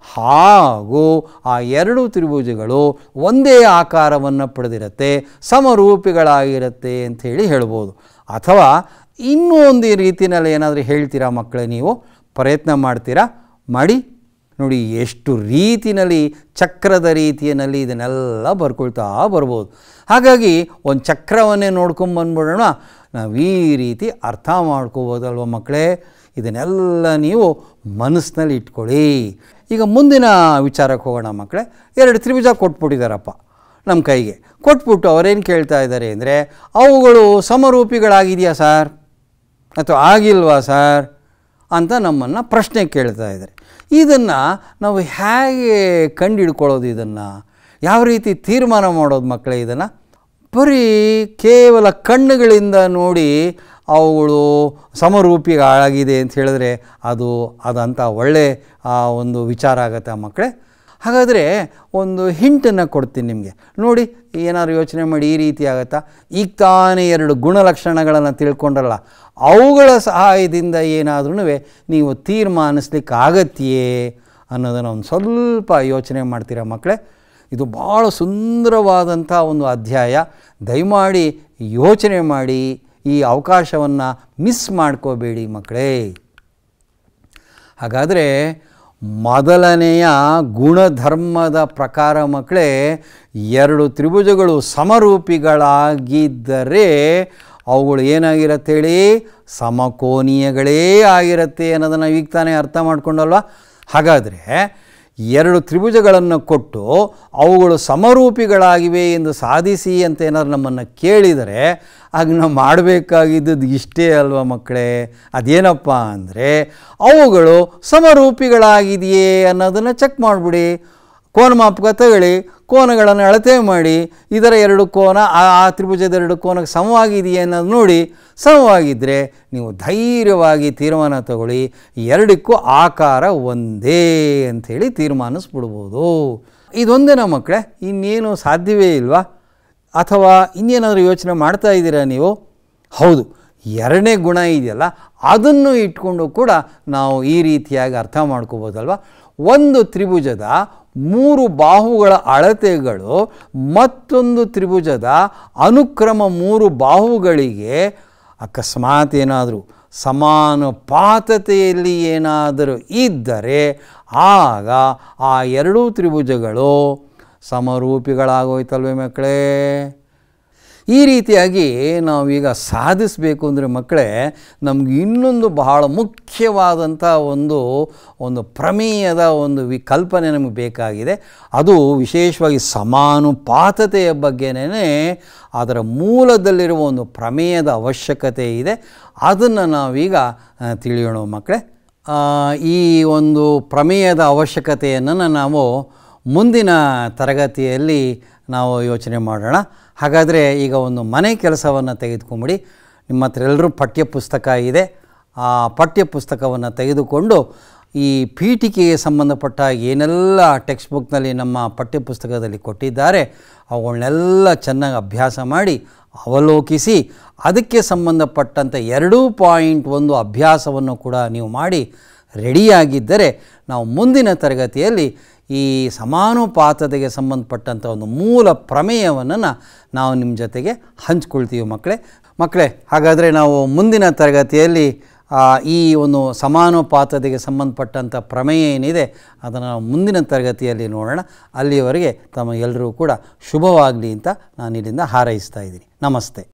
[SPEAKER 1] ಹಾಗೂ ಆ ಎರಡು ತ್ರಿಭುಜಗಳು ಒಂದೇ ಆಕಾರವನ್ನು ಪಡೆದಿರುತ್ತೆ ಸಮರೂಪಿಗಳಾಗಿರುತ್ತೆ ಅಂತ ಹೇಳಿ ಹೇಳ್ಬೋದು ಅಥವಾ ಇನ್ನೂ ಒಂದು ರೀತಿಯಲ್ಲಿ ಏನಾದರೂ ಹೇಳ್ತೀರಾ ಮಕ್ಕಳೇ ನೀವು ಪ್ರಯತ್ನ ಮಾಡ್ತೀರಾ ಮಾಡಿ ನೋಡಿ ಎಷ್ಟು ರೀತಿಯಲ್ಲಿ ಚಕ್ರದ ರೀತಿಯಲ್ಲಿ ಇದನ್ನೆಲ್ಲ ಬರ್ಕೊಳ್ತಾ ಬರ್ಬೋದು ಹಾಗಾಗಿ ಒಂದು ಚಕ್ರವನ್ನೇ ನೋಡ್ಕೊಂಬಂದ್ಬಿಡೋಣ ನಾವು ಈ ರೀತಿ ಅರ್ಥ ಮಾಡ್ಕೋಬೋದಲ್ವ ಮಕ್ಕಳೇ ಇದನ್ನೆಲ್ಲ ನೀವು ಮನಸ್ಸಿನಲ್ಲಿ ಇಟ್ಕೊಳ್ಳಿ ಈಗ ಮುಂದಿನ ವಿಚಾರಕ್ಕೆ ಹೋಗೋಣ ಮಕ್ಕಳೇ ಎರಡು ತ್ರಿಭುಜ ಕೊಟ್ಬಿಟ್ಟಿದ್ದಾರಪ್ಪ ನಮ್ಮ ಕೈಗೆ ಕೊಟ್ಬಿಟ್ಟು ಅವರೇನು ಕೇಳ್ತಾ ಇದ್ದಾರೆ ಅಂದರೆ ಅವುಗಳು ಸಮರೂಪಿಗಳಾಗಿದೆಯಾ ಸರ್ ಅಥವಾ ಆಗಿಲ್ವಾ ಸರ್ ಅಂತ ನಮ್ಮನ್ನು ಪ್ರಶ್ನೆ ಕೇಳ್ತಾ ಇದ್ದಾರೆ ಇದನ್ನು ನಾವು ಹೇಗೆ ಕಂಡುಹಿಡ್ಕೊಳ್ಳೋದು ಇದನ್ನು ಯಾವ ರೀತಿ ತೀರ್ಮಾನ ಮಾಡೋದು ಮಕ್ಕಳೇ ಇದನ್ನು ಬರೀ ಕೇವಲ ಕಣ್ಣುಗಳಿಂದ ನೋಡಿ ಅವುಗಳು ಸಮರೂಪಿಗಳಾಗಿದೆ ಅಂತ ಹೇಳಿದ್ರೆ ಅದು ಅದಂಥ ಒಳ್ಳೆ ಆ, ಒಂದು ವಿಚಾರ ಆಗುತ್ತೆ ಆ ಮಕ್ಕಳೇ ಹಾಗಾದರೆ ಒಂದು ಹಿಂಟನ್ನು ಕೊಡ್ತೀನಿ ನಿಮಗೆ ನೋಡಿ ಏನಾದ್ರು ಯೋಚನೆ ಮಾಡಿ ಈ ರೀತಿ ಆಗುತ್ತಾ ಈಗ ತಾನೇ ಎರಡು ಗುಣಲಕ್ಷಣಗಳನ್ನು ತಿಳ್ಕೊಂಡ್ರಲ್ಲ ಅವುಗಳ ಸಹಾಯದಿಂದ ಏನಾದ್ರೂ ನೀವು ತೀರ್ಮಾನಿಸ್ಲಿಕ್ಕೆ ಆಗತ್ತೆಯೇ ಅನ್ನೋದನ್ನು ಒಂದು ಸ್ವಲ್ಪ ಯೋಚನೆ ಮಾಡ್ತೀರಾ ಮಕ್ಕಳೇ ಇದು ಭಾಳ ಸುಂದರವಾದಂಥ ಒಂದು ಅಧ್ಯಾಯ ದಯಮಾಡಿ ಯೋಚನೆ ಮಾಡಿ ಈ ಅವಕಾಶವನ್ನು ಮಿಸ್ ಮಾಡ್ಕೋಬೇಡಿ ಮಕ್ಕಳೇ ಹಾಗಾದರೆ ಮೊದಲನೆಯ ಗುಣಧರ್ಮದ ಪ್ರಕಾರ ಮಕ್ಕಳೇ ಎರಡು ತ್ರಿಭುಜಗಳು ಸಮರೂಪಿಗಳಾಗಿದ್ದರೆ ಅವುಗಳು ಏನಾಗಿರತ್ತೆ ಹೇಳಿ ಸಮಕೋನೀಯಗಳೇ ಆಗಿರುತ್ತೆ ಅನ್ನೋದನ್ನು ಈಗ ತಾನೇ ಅರ್ಥ ಮಾಡ್ಕೊಂಡಲ್ವ ಹಾಗಾದರೆ ಎರಡು ತ್ರಿಭುಜಗಳನ್ನು ಕೊಟ್ಟು ಅವುಗಳು ಸಮರೂಪಿಗಳಾಗಿವೆ ಎಂದು ಸಾಧಿಸಿ ಅಂತ ಏನಾದ್ರು ನಮ್ಮನ್ನು ಕೇಳಿದರೆ ಆಗ ನಾವು ಮಾಡಬೇಕಾಗಿದ್ದದ್ದು ಇಷ್ಟೇ ಅಲ್ವ ಮಕ್ಕಳೇ ಅದೇನಪ್ಪ ಅಂದರೆ ಅವುಗಳು ಸಮರೂಪಿಗಳಾಗಿದೆಯೇ ಅನ್ನೋದನ್ನು ಚೆಕ್ ಮಾಡಿಬಿಡಿ ಕೋನಮಾಪಕ ತಗೊಳ್ಳಿ ಕೋನಗಳನ್ನು ಅಳತೆ ಮಾಡಿ ಇದರ ಎರಡು ಕೋನ ಆ ಆ ತ್ರಿಭುಜದ ಎರಡು ಕೋನಕ್ಕೆ ಸಮವಾಗಿದೆಯೇ ಅನ್ನೋದು ನೋಡಿ ಸಮವಾಗಿದ್ದರೆ ನೀವು ಧೈರ್ಯವಾಗಿ ತೀರ್ಮಾನ ತಗೊಳ್ಳಿ ಎರಡಕ್ಕೂ ಆಕಾರ ಒಂದೇ ಅಂಥೇಳಿ ತೀರ್ಮಾನಿಸ್ಬಿಡ್ಬೋದು ಇದೊಂದೇನ ಮಕ್ಕಳೇ ಇನ್ನೇನು ಸಾಧ್ಯವೇ ಇಲ್ವಾ ಅಥವಾ ಇನ್ನೇನಾದರೂ ಯೋಚನೆ ಮಾಡ್ತಾ ಇದ್ದೀರಾ ನೀವು ಹೌದು ಎರಡನೇ ಗುಣ ಇದೆಯಲ್ಲ ಅದನ್ನು ಇಟ್ಕೊಂಡು ಕೂಡ ನಾವು ಈ ರೀತಿಯಾಗಿ ಅರ್ಥ ಮಾಡ್ಕೋಬೋದಲ್ವ ಒಂದು ತ್ರಿಭುಜದ ಮೂರು ಬಾಹುಗಳ ಅಳತೆಗಳು ಮತ್ತೊಂದು ತ್ರಿಭುಜದ ಅನುಕ್ರಮ ಮೂರು ಬಾಹುಗಳಿಗೆ ಅಕಸ್ಮಾತ್ ಏನಾದರೂ ಸಮಾನುಪಾತತೆಯಲ್ಲಿ ಏನಾದರೂ ಇದ್ದರೆ ಆಗ ಆ ಎರಡೂ ತ್ರಿಭುಜಗಳು ಸಮರೂಪಿಗಳಾಗೋಯ್ತಲ್ವೇ ಮಕ್ಕಳೇ ಈ ರೀತಿಯಾಗಿ ನಾವೀಗ ಸಾಧಿಸಬೇಕು ಅಂದರೆ ಮಕ್ಕಳೇ ನಮ್ಗೆ ಇನ್ನೊಂದು ಬಹಳ ಮುಖ್ಯವಾದಂಥ ಒಂದು ಒಂದು ಪ್ರಮೇಯದ ಒಂದು ವಿಕಲ್ಪನೆ ನಮಗೆ ಬೇಕಾಗಿದೆ ಅದು ವಿಶೇಷವಾಗಿ ಸಮಾನುಪಾತತೆಯ ಬಗ್ಗೆನೇ ಅದರ ಮೂಲದಲ್ಲಿರುವ ಒಂದು ಪ್ರಮೇಯದ ಅವಶ್ಯಕತೆ ಇದೆ ಅದನ್ನು ನಾವೀಗ ಆ, ತಿಳಿಯೋಣ ಮಕ್ಕಳೇ ಆ, ಈ ಒಂದು ಪ್ರಮೇಯದ ಅವಶ್ಯಕತೆಯನ್ನು ನಾವು ಮುಂದಿನ ತರಗತಿಯಲ್ಲಿ ನಾವು ಯೋಚನೆ ಮಾಡೋಣ ಹಾಗಾದರೆ ಈಗ ಒಂದು ಮನೆ ಕೆಲಸವನ್ನು ತೆಗೆದುಕೊಂಬಿಡಿ ನಿಮ್ಮ ಹತ್ರ ಎಲ್ಲರೂ ಪಠ್ಯ ಪುಸ್ತಕ ಇದೆ ಆ ಪಠ್ಯ ಪುಸ್ತಕವನ್ನು ತೆಗೆದುಕೊಂಡು ಈ ಪೀಠಿಕೆಗೆ ಸಂಬಂಧಪಟ್ಟ ಏನೆಲ್ಲ ಟೆಕ್ಸ್ಟ್ ಬುಕ್ನಲ್ಲಿ ನಮ್ಮ ಪಠ್ಯಪುಸ್ತಕದಲ್ಲಿ ಕೊಟ್ಟಿದ್ದಾರೆ ಅವುಗಳನ್ನೆಲ್ಲ ಚೆನ್ನಾಗಿ ಅಭ್ಯಾಸ ಮಾಡಿ ಅವಲೋಕಿಸಿ ಅದಕ್ಕೆ ಸಂಬಂಧಪಟ್ಟಂಥ ಎರಡೂ ಪಾಯಿಂಟ್ ಒಂದು ಅಭ್ಯಾಸವನ್ನು ಕೂಡ ನೀವು ಮಾಡಿ ರೆಡಿಯಾಗಿದ್ದರೆ ನಾವು ಮುಂದಿನ ತರಗತಿಯಲ್ಲಿ ಈ ಸಮಾನುಪಾತತೆಗೆ ಸಂಬಂಧಪಟ್ಟಂಥ ಒಂದು ಮೂಲ ಪ್ರಮೇಯವನ್ನು ನಾವು ನಿಮ್ಮ ಜೊತೆಗೆ ಹಂಚ್ಕೊಳ್ತೀವಿ ಮಕ್ಕಳೇ ಮಕ್ಕಳೇ ಹಾಗಾದರೆ ನಾವು ಮುಂದಿನ ತರಗತಿಯಲ್ಲಿ ಆ, ಈ ಒಂದು ಸಮಾನುಪಾತತೆಗೆ ಸಂಬಂಧಪಟ್ಟಂಥ ಪ್ರಮೇಯ ಏನಿದೆ ಅದನ್ನು ನಾವು ಮುಂದಿನ ತರಗತಿಯಲ್ಲಿ ನೋಡೋಣ ಅಲ್ಲಿಯವರೆಗೆ ತಮ್ಮ ಎಲ್ಲರೂ ಕೂಡ ಶುಭವಾಗಲಿ ಅಂತ ನಾನು ಇಲ್ಲಿಂದ ಹಾರೈಸ್ತಾ ಇದ್ದೀನಿ ನಮಸ್ತೆ